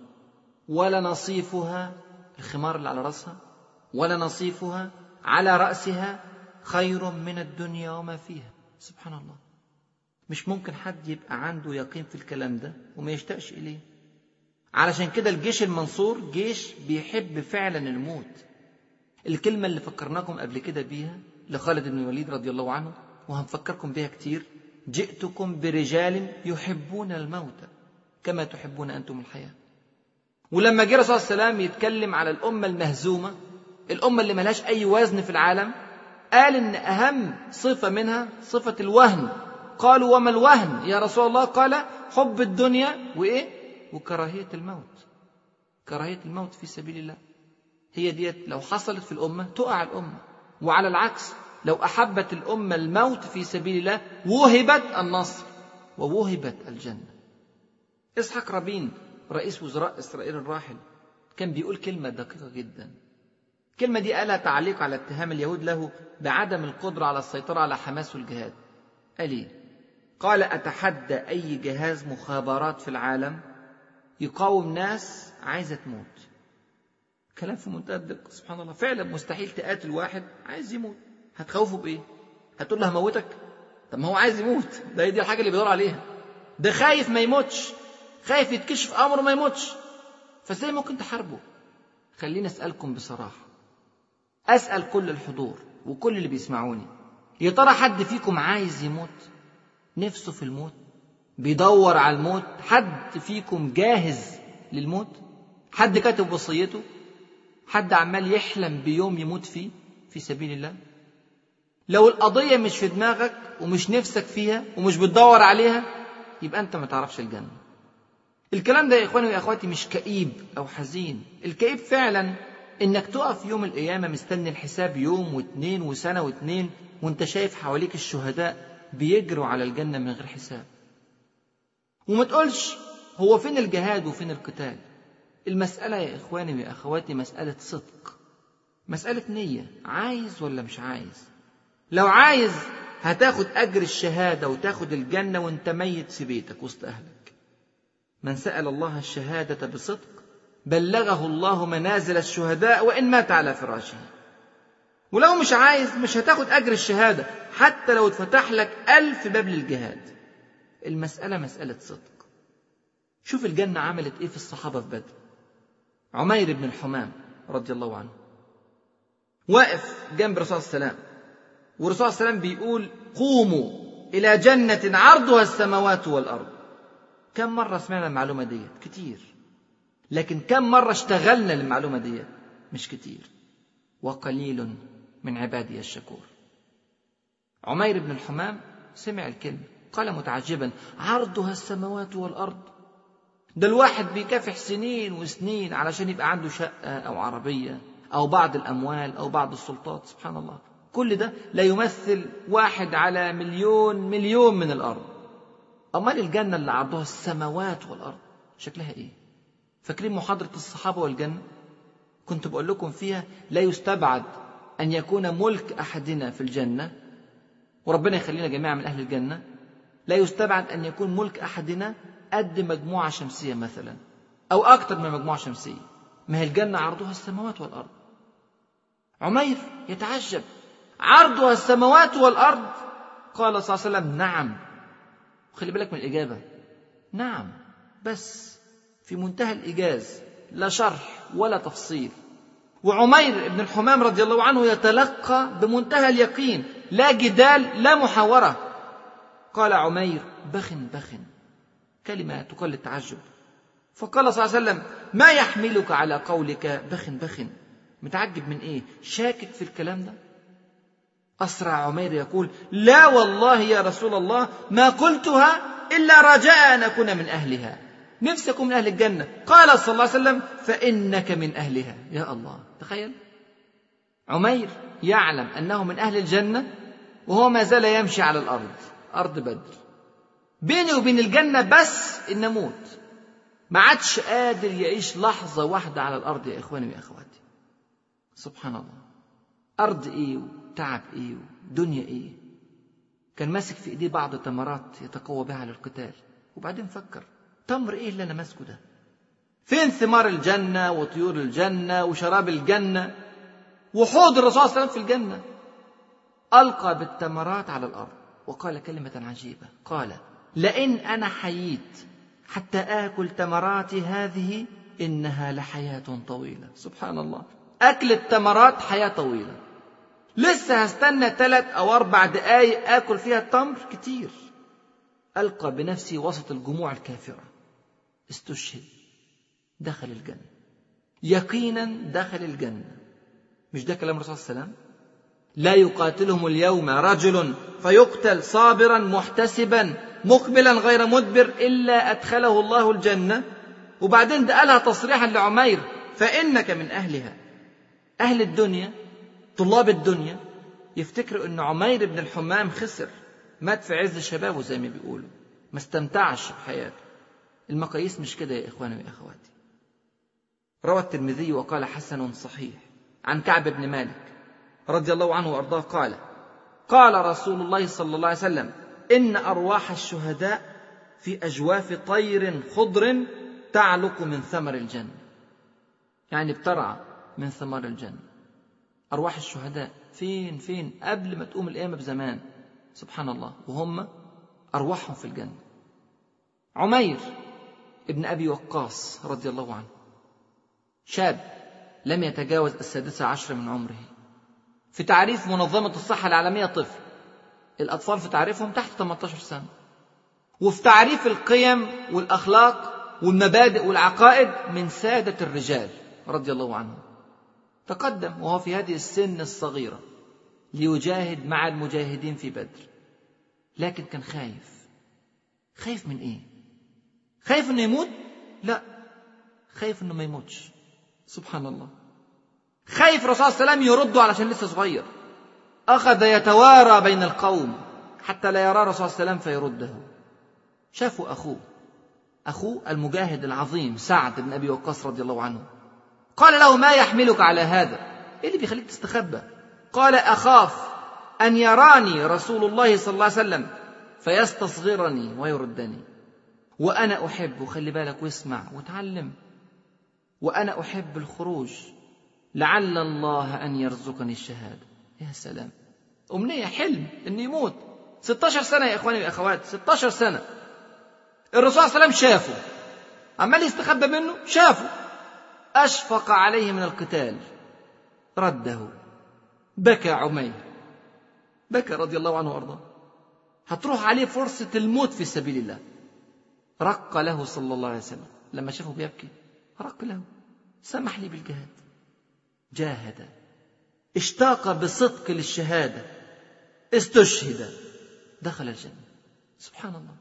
ولنصيفها الخمار اللي على رأسها ولنصيفها على رأسها خير من الدنيا وما فيها سبحان الله مش ممكن حد يبقى عنده يقين في الكلام ده وما يشتاقش إليه علشان كده الجيش المنصور جيش بيحب فعلا الموت الكلمة اللي فكرناكم قبل كده بيها لخالد بن الوليد رضي الله عنه وهنفكركم بيها كتير جئتكم برجال يحبون الموت كما تحبون أنتم الحياة ولما جه الرسول صلى الله عليه وسلم يتكلم على الأمة المهزومة الأمة اللي ملهاش أي وزن في العالم قال إن أهم صفة منها صفة الوهن قالوا وما الوهن يا رسول الله قال حب الدنيا وإيه وكراهية الموت كراهية الموت في سبيل الله هي ديت لو حصلت في الأمة تقع الأمة وعلى العكس لو أحبت الأمة الموت في سبيل الله وهبت النصر ووهبت الجنة إسحاق رابين رئيس وزراء إسرائيل الراحل كان بيقول كلمة دقيقة جدا الكلمة دي قالها تعليق على اتهام اليهود له بعدم القدرة على السيطرة على حماس والجهاد قال إيه؟ قال أتحدى أي جهاز مخابرات في العالم يقاوم ناس عايزة تموت كلام في منتهى الدقة سبحان الله فعلا مستحيل تقاتل واحد عايز يموت هتخوفه بإيه؟ هتقول له هموتك؟ طب ما هو عايز يموت ده دي الحاجة اللي بيدور عليها ده خايف ما يموتش خايف يتكشف أمره ما يموتش فازاي ممكن تحاربه؟ خليني أسألكم بصراحة أسأل كل الحضور وكل اللي بيسمعوني يا ترى حد فيكم عايز يموت نفسه في الموت بيدور على الموت حد فيكم جاهز للموت حد كاتب وصيته حد عمال يحلم بيوم يموت فيه في سبيل الله لو القضية مش في دماغك ومش نفسك فيها ومش بتدور عليها يبقى أنت ما تعرفش الجنة الكلام ده يا إخواني وأخواتي مش كئيب أو حزين الكئيب فعلا إنك تقف يوم القيامة مستني الحساب يوم واتنين وسنة واتنين وانت شايف حواليك الشهداء بيجروا على الجنة من غير حساب وما تقولش هو فين الجهاد وفين القتال المسألة يا إخواني ويا أخواتي مسألة صدق مسألة نية عايز ولا مش عايز لو عايز هتاخد أجر الشهادة وتاخد الجنة وانت ميت في بيتك وسط أهلك من سأل الله الشهادة بصدق بلغه الله منازل الشهداء وإن مات على فراشه ولو مش عايز مش هتاخد أجر الشهادة حتى لو اتفتح لك ألف باب للجهاد المسألة مسألة صدق شوف الجنة عملت إيه في الصحابة في بدر عمير بن الحمام رضي الله عنه واقف جنب الرسول صلى الله عليه وسلم والرسول صلى الله عليه وسلم بيقول قوموا إلى جنة عرضها السماوات والأرض كم مرة سمعنا المعلومة دي كتير لكن كم مرة اشتغلنا للمعلومة دي مش كتير وقليل من عبادي الشكور عمير بن الحمام سمع الكلمة قال متعجبا عرضها السماوات والأرض ده الواحد بيكافح سنين وسنين علشان يبقى عنده شقة أو عربية أو بعض الأموال أو بعض السلطات سبحان الله كل ده لا يمثل واحد على مليون مليون من الأرض أمال الجنة اللي عرضها السماوات والأرض شكلها إيه فاكرين محاضرة الصحابة والجنة كنت بقول لكم فيها لا يستبعد أن يكون ملك أحدنا في الجنة وربنا يخلينا جميعا من أهل الجنة لا يستبعد أن يكون ملك أحدنا قد مجموعة شمسية مثلا أو أكثر من مجموعة شمسية ما هي الجنة عرضها السماوات والأرض عمير يتعجب عرضها السماوات والأرض قال صلى الله عليه وسلم نعم خلي بالك من الإجابة نعم بس في منتهى الإيجاز لا شرح ولا تفصيل وعمير بن الحمام رضي الله عنه يتلقى بمنتهى اليقين لا جدال لا محاورة قال عمير بخ بخ كلمة تقل التعجب فقال صلى الله عليه وسلم ما يحملك على قولك بخ بخ متعجب من ايه شاكك في الكلام ده أسرع عمير يقول لا والله يا رسول الله ما قلتها إلا رجاء أن أكون من أهلها نفسي أكون من أهل الجنة قال صلى الله عليه وسلم فإنك من أهلها يا الله تخيل عمير يعلم أنه من أهل الجنة وهو ما زال يمشي على الأرض أرض بدر بيني وبين الجنة بس إن أموت ما عادش قادر يعيش لحظة واحدة على الأرض يا إخواني ويا أخواتي سبحان الله أرض إيه وتعب إيه ودنيا إيه كان ماسك في إيديه بعض التمرات يتقوى بها على القتال وبعدين فكر تمر إيه اللي أنا ماسكه ده فين ثمار الجنة وطيور الجنة وشراب الجنة وحوض الرسول صلى الله عليه وسلم في الجنة ألقى بالتمرات على الأرض وقال كلمة عجيبة قال لئن أنا حييت حتى آكل تمراتي هذه إنها لحياة طويلة سبحان الله أكل التمرات حياة طويلة لسه هستنى ثلاث أو أربع دقايق آكل فيها التمر كتير ألقى بنفسي وسط الجموع الكافرة استشهد دخل الجنة يقينا دخل الجنة مش ده كلام الرسول صلى الله عليه وسلم لا يقاتلهم اليوم رجل فيقتل صابرا محتسبا مقبلا غير مدبر إلا أدخله الله الجنة وبعدين ده قالها تصريحا لعمير فإنك من أهلها أهل الدنيا طلاب الدنيا يفتكروا أن عمير بن الحمام خسر مات في عز شبابه زي ما بيقولوا ما استمتعش بحياته المقاييس مش كده يا إخواني وأخواتي روى الترمذي وقال حسن صحيح عن كعب بن مالك رضي الله عنه وأرضاه قال قال رسول الله صلى الله عليه وسلم إن أرواح الشهداء في أجواف طير خضر تعلق من ثمر الجنة يعني بترعى من ثمار الجنة أرواح الشهداء فين فين قبل ما تقوم القيامة بزمان سبحان الله وهم أرواحهم في الجنة عمير ابن أبي وقاص رضي الله عنه شاب لم يتجاوز السادسة عشر من عمره في تعريف منظمة الصحة العالمية طفل الأطفال في تعريفهم تحت 18 سنة وفي تعريف القيم والأخلاق والمبادئ والعقائد من سادة الرجال رضي الله عنهم تقدم وهو في هذه السن الصغيرة ليجاهد مع المجاهدين في بدر لكن كان خايف خايف من ايه خايف انه يموت لا خايف انه ما يموتش سبحان الله خايف الرسول صلى الله عليه وسلم يرده علشان لسه صغير اخذ يتوارى بين القوم حتى لا يرى الرسول صلى الله عليه وسلم فيرده شافوا اخوه اخوه المجاهد العظيم سعد بن ابي وقاص رضي الله عنه قال له ما يحملك على هذا ايه اللي بيخليك تستخبى قال اخاف ان يراني رسول الله صلى الله عليه وسلم فيستصغرني ويردني وانا احب وخلي بالك واسمع وتعلم وانا احب الخروج لعل الله ان يرزقني الشهاده يا سلام امنيه حلم انه يموت 16 سنه يا اخواني واخواتي 16 سنه الرسول صلى الله عليه وسلم شافه عمال يستخبى منه شافه أشفق عليه من القتال رده بكى عمير بكى رضي الله عنه وأرضاه هتروح عليه فرصة الموت في سبيل الله رق له صلى الله عليه وسلم لما شافه بيبكي رق له سمح لي بالجهاد جاهد اشتاق بصدق للشهادة استشهد دخل الجنة سبحان الله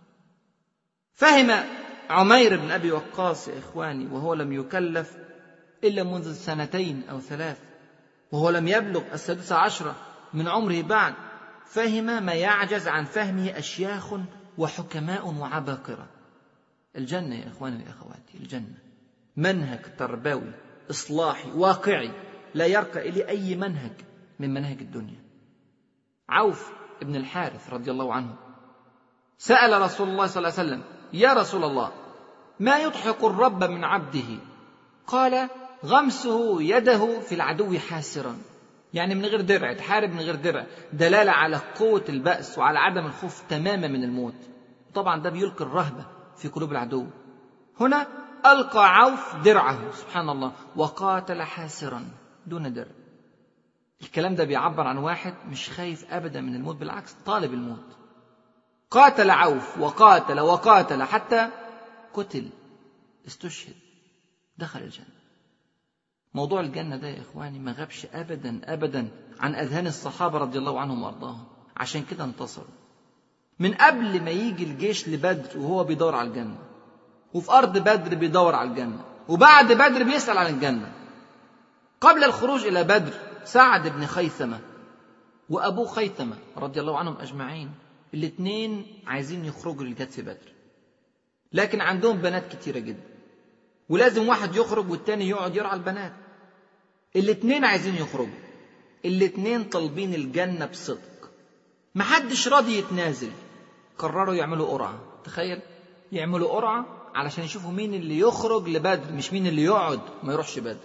فهم عمير بن أبي وقاص يا إخواني وهو لم يكلف إلا منذ سنتين أو ثلاث وهو لم يبلغ السادسة عشرة من عمره بعد فهم ما يعجز عن فهمه أشياخ وحكماء وعباقرة الجنة يا إخواني وأخواتي الجنة منهج تربوي إصلاحي واقعي لا يرقى إليه أي منهج من مناهج الدنيا عوف ابن الحارث رضي الله عنه سأل رسول الله صلى الله عليه وسلم يا رسول الله ما يضحك الرب من عبده قال غمسه يده في العدو حاسرا يعني من غير درع تحارب من غير درع دلالة على قوة البأس وعلى عدم الخوف تماما من الموت طبعا ده بيلقي الرهبة في قلوب العدو هنا ألقى عوف درعه سبحان الله وقاتل حاسرا دون درع الكلام ده بيعبر عن واحد مش خايف أبدا من الموت بالعكس طالب الموت قاتل عوف وقاتل وقاتل حتى قتل استشهد دخل الجنة موضوع الجنة ده يا إخواني ما غابش أبدا أبدا عن أذهان الصحابة رضي الله عنهم وأرضاهم عشان كده انتصروا من قبل ما يجي الجيش لبدر وهو بيدور على الجنة وفي أرض بدر بيدور على الجنة وبعد بدر بيسأل عن الجنة قبل الخروج إلى بدر سعد بن خيثمة وأبوه خيثمة رضي الله عنهم أجمعين الاثنين عايزين يخرجوا للجهاد في بدر لكن عندهم بنات كتيرة جدا ولازم واحد يخرج والتاني يقعد يرعى البنات الاثنين عايزين يخرجوا الاثنين طالبين الجنة بصدق محدش راضي يتنازل قرروا يعملوا قرعة تخيل يعملوا قرعة علشان يشوفوا مين اللي يخرج لبدر مش مين اللي يقعد ما يروحش بدر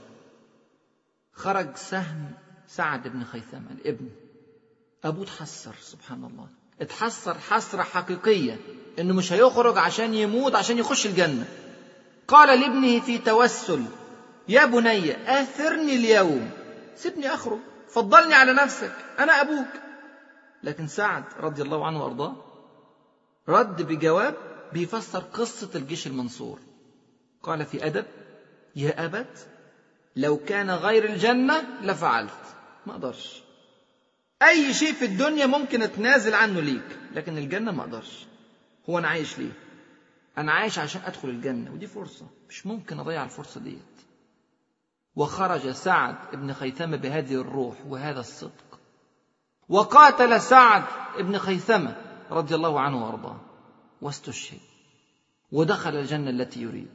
خرج سهم سعد بن خيثمة الابن أبوه اتحسر سبحان الله اتحسر حسرة حقيقية إنه مش هيخرج عشان يموت عشان يخش الجنة قال لابنه في توسل يا بني آثرني اليوم سيبني أخرج فضلني على نفسك أنا أبوك لكن سعد رضي الله عنه وأرضاه رد بجواب بيفسر قصة الجيش المنصور قال في أدب يا أبت لو كان غير الجنة لفعلت ما أقدرش أي شيء في الدنيا ممكن أتنازل عنه ليك لكن الجنة ما أقدرش هو أنا عايش ليه أنا عايش عشان أدخل الجنة ودي فرصة مش ممكن أضيع الفرصة ديت وخرج سعد بن خيثمة بهذه الروح وهذا الصدق وقاتل سعد بن خيثمة رضي الله عنه وأرضاه واستشهد ودخل الجنة التي يريد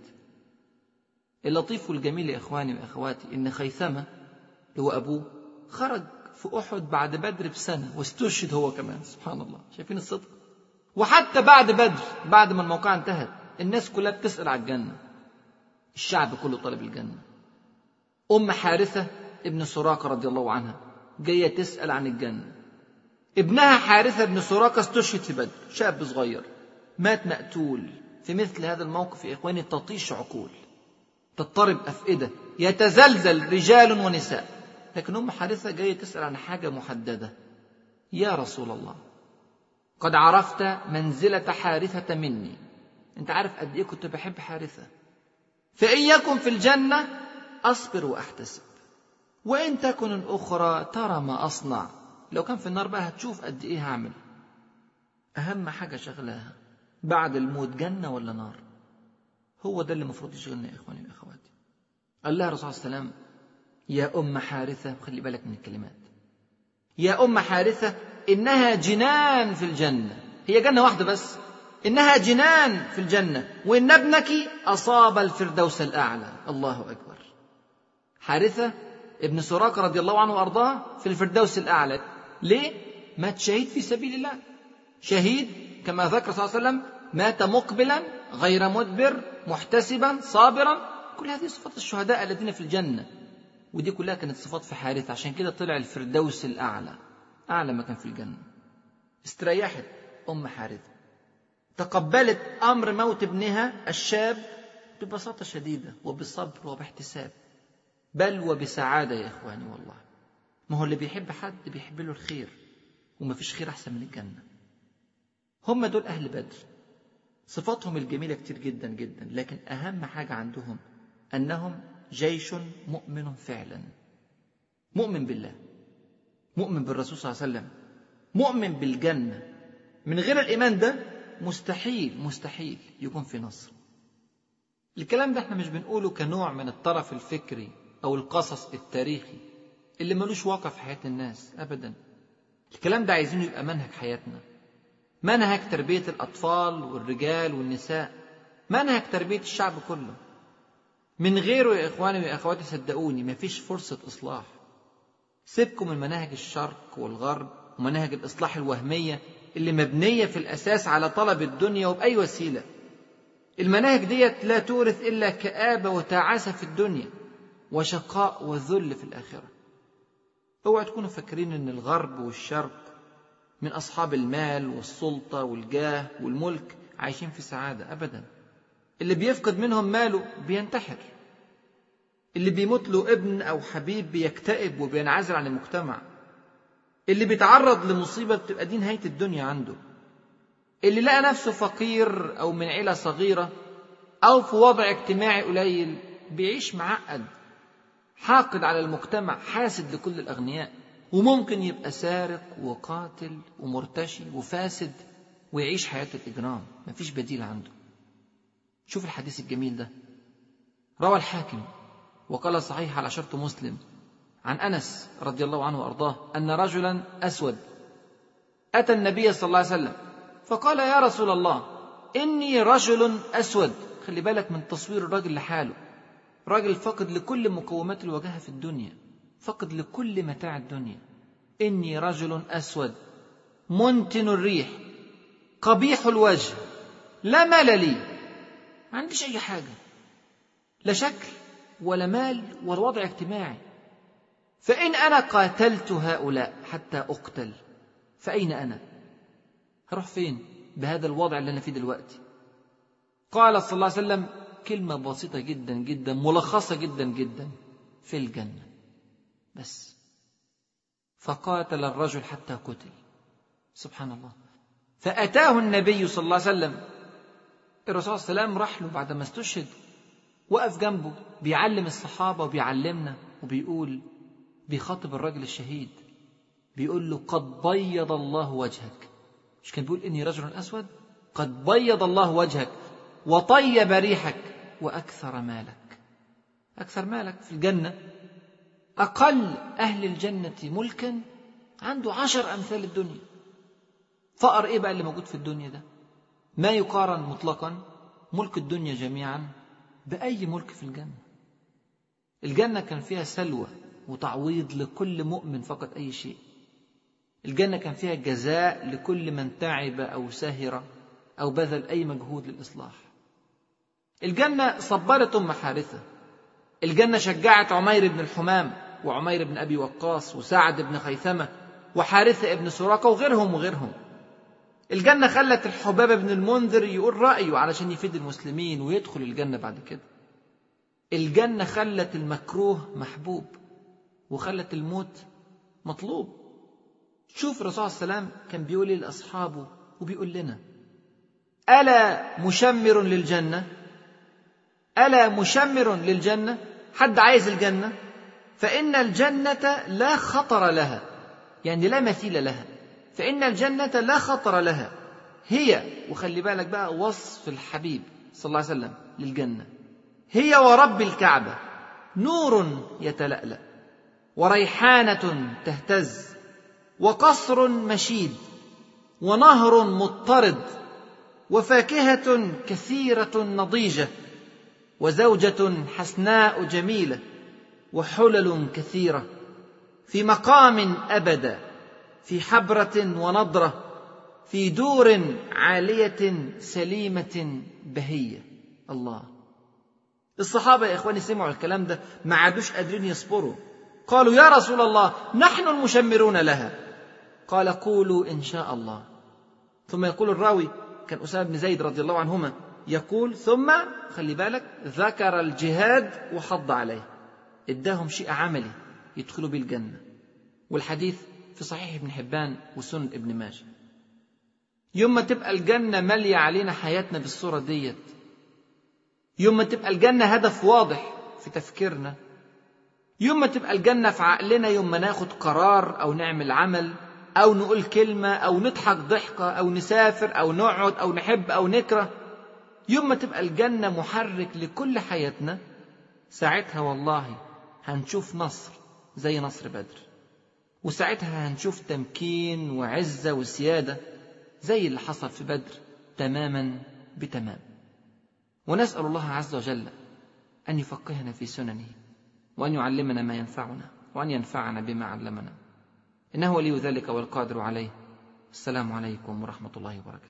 اللطيف والجميل يا إخواني وأخواتي إن خيثمة اللي هو أبوه خرج في أحد بعد بدر بسنة واستشهد هو كمان سبحان الله شايفين الصدق وحتى بعد بدر بعد ما الموقعة انتهت الناس كلها بتسأل على الجنة الشعب كله طلب الجنة أم حارثة ابن سراقة رضي الله عنها جاية تسأل عن الجنة ابنها حارثة بن سراقة استشهد في بدر شاب صغير مات مقتول في مثل هذا الموقف يا إخواني تطيش عقول تضطرب أفئدة يتزلزل رجال ونساء لكن أم حارثة جاية تسأل عن حاجة محددة يا رسول الله قد عرفت منزلة حارثة مني أنت عارف قد إيه كنت بحب حارثة فإن يكن في الجنة أصبر وأحتسب وإن تكن الأخرى ترى ما أصنع لو كان في النار بقى هتشوف قد إيه هعمل أهم حاجة شغلاها بعد الموت جنة ولا نار هو ده اللي المفروض يشغلنا يا إخواني وأخواتي قال لها الرسول صلى الله عليه وسلم يا أم حارثة خلي بالك من الكلمات يا أم حارثة إنها جنان في الجنة هي جنة واحدة بس إنها جنان في الجنة وإن ابنك أصاب الفردوس الأعلى الله أكبر حارثة ابن سراقة رضي الله عنه وأرضاه في الفردوس الأعلى ليه؟ مات شهيد في سبيل الله شهيد كما ذكر صلى الله عليه وسلم مات مقبلا غير مدبر محتسبا صابرا كل هذه صفات الشهداء الذين في الجنة ودي كلها كانت صفات في حارثة عشان كده طلع الفردوس الأعلى أعلى مكان في الجنة استريحت أم حارثة تقبلت أمر موت ابنها الشاب ببساطة شديدة وبصبر وباحتساب بل وبسعادة يا إخواني والله ما هو اللي بيحب حد بيحب له الخير وما فيش خير أحسن من الجنة هم دول أهل بدر صفاتهم الجميلة كتير جدا جدا لكن أهم حاجة عندهم أنهم جيش مؤمن فعلا مؤمن بالله مؤمن بالرسول صلى الله عليه وسلم مؤمن بالجنة من غير الإيمان ده مستحيل مستحيل يكون في نصر الكلام ده احنا مش بنقوله كنوع من الطرف الفكري أو القصص التاريخي اللي ملوش واقع في حياة الناس أبدا الكلام ده عايزينه يبقى منهج حياتنا منهج تربية الأطفال والرجال والنساء منهج تربية الشعب كله من غيره يا إخواني وأخواتي صدقوني مفيش فرصة إصلاح سيبكم من مناهج الشرق والغرب ومناهج الإصلاح الوهمية اللي مبنية في الأساس على طلب الدنيا وبأي وسيلة المناهج ديت لا تورث إلا كآبة وتعاسة في الدنيا وشقاء وذل في الآخرة اوعوا تكونوا فاكرين ان الغرب والشرق من اصحاب المال والسلطه والجاه والملك عايشين في سعاده ابدا اللي بيفقد منهم ماله بينتحر اللي بيموت له ابن او حبيب بيكتئب وبينعزل عن المجتمع اللي بيتعرض لمصيبه بتبقى دي نهايه الدنيا عنده اللي لقى نفسه فقير او من عيله صغيره او في وضع اجتماعي قليل بيعيش معقد حاقد على المجتمع حاسد لكل الأغنياء وممكن يبقى سارق وقاتل ومرتشي وفاسد ويعيش حياة الإجرام مفيش بديل عنده شوف الحديث الجميل ده روى الحاكم وقال صحيح على شرط مسلم عن أنس رضي الله عنه وأرضاه أن رجلا أسود أتى النبي صلى الله عليه وسلم فقال يا رسول الله إني رجل أسود خلي بالك من تصوير الرجل لحاله راجل فقد لكل مقومات الوجاهة في الدنيا فقد لكل متاع الدنيا إني رجل أسود منتن الريح قبيح الوجه لا مال لي ما عنديش أي حاجة لا شكل ولا مال ولا وضع اجتماعي فإن أنا قاتلت هؤلاء حتى أقتل فأين أنا هروح فين بهذا الوضع اللي أنا فيه دلوقتي قال صلى الله عليه وسلم كلمة بسيطة جدا جدا ملخصة جدا جدا في الجنة بس فقاتل الرجل حتى قتل سبحان الله فأتاه النبي صلى الله عليه وسلم الرسول صلى الله عليه وسلم راح له بعد ما استشهد وقف جنبه بيعلم الصحابة وبيعلمنا وبيقول بيخاطب الرجل الشهيد بيقول له قد بيض الله وجهك مش كان بيقول إني رجل أسود قد بيض الله وجهك وطيب ريحك وأكثر مالك أكثر مالك في الجنة أقل أهل الجنة ملكا عنده عشر أمثال الدنيا فقر إيه بقى اللي موجود في الدنيا ده ما يقارن مطلقا ملك الدنيا جميعا بأي ملك في الجنة الجنة كان فيها سلوى وتعويض لكل مؤمن فقط أي شيء الجنة كان فيها جزاء لكل من تعب أو سهر أو بذل أي مجهود للإصلاح الجنة صبرت أم حارثة الجنة شجعت عمير بن الحمام وعمير بن أبي وقاص وسعد بن خيثمة وحارثة بن سراقة وغيرهم وغيرهم الجنة خلت الحباب بن المنذر يقول رأيه علشان يفيد المسلمين ويدخل الجنة بعد كده الجنة خلت المكروه محبوب وخلت الموت مطلوب شوف الرسول صلى الله عليه وسلم كان بيقول لأصحابه وبيقول لنا ألا مشمر للجنة ألا مشمر للجنة حد عايز الجنة فإن الجنة لا خطر لها يعني لا مثيل لها فإن الجنة لا خطر لها هي وخلي بالك بقى وصف الحبيب صلى الله عليه وسلم للجنة هي ورب الكعبة نور يتلألأ وريحانة تهتز وقصر مشيد ونهر مضطرد وفاكهة كثيرة نضيجة وزوجة حسناء جميلة وحلل كثيرة في مقام أبدا في حبرة ونضرة في دور عالية سليمة بهية الله الصحابة يا إخواني سمعوا الكلام ده ما عادوش قادرين يصبروا قالوا يا رسول الله نحن المشمرون لها قال قولوا إن شاء الله ثم يقول الراوي كان أسامة بن زيد رضي الله عنهما يقول ثم خلي بالك ذكر الجهاد وحض عليه اداهم شيء عملي يدخلوا به الجنة والحديث في صحيح ابن حبان وسن ابن ماجه يوم ما تبقى الجنة مالية علينا حياتنا بالصورة ديت يوم ما تبقى الجنة هدف واضح في تفكيرنا يوم ما تبقى الجنة في عقلنا يوم ما ناخد قرار أو نعمل عمل أو نقول كلمة أو نضحك ضحكة أو نسافر أو نقعد أو نحب أو نكره يوم ما تبقى الجنة محرك لكل حياتنا ساعتها والله هنشوف نصر زي نصر بدر وساعتها هنشوف تمكين وعزة وسيادة زي اللي حصل في بدر تماما بتمام ونسأل الله عز وجل أن يفقهنا في سننه وأن يعلمنا ما ينفعنا وأن ينفعنا بما علمنا إنه ولي ذلك والقادر عليه السلام عليكم ورحمة الله وبركاته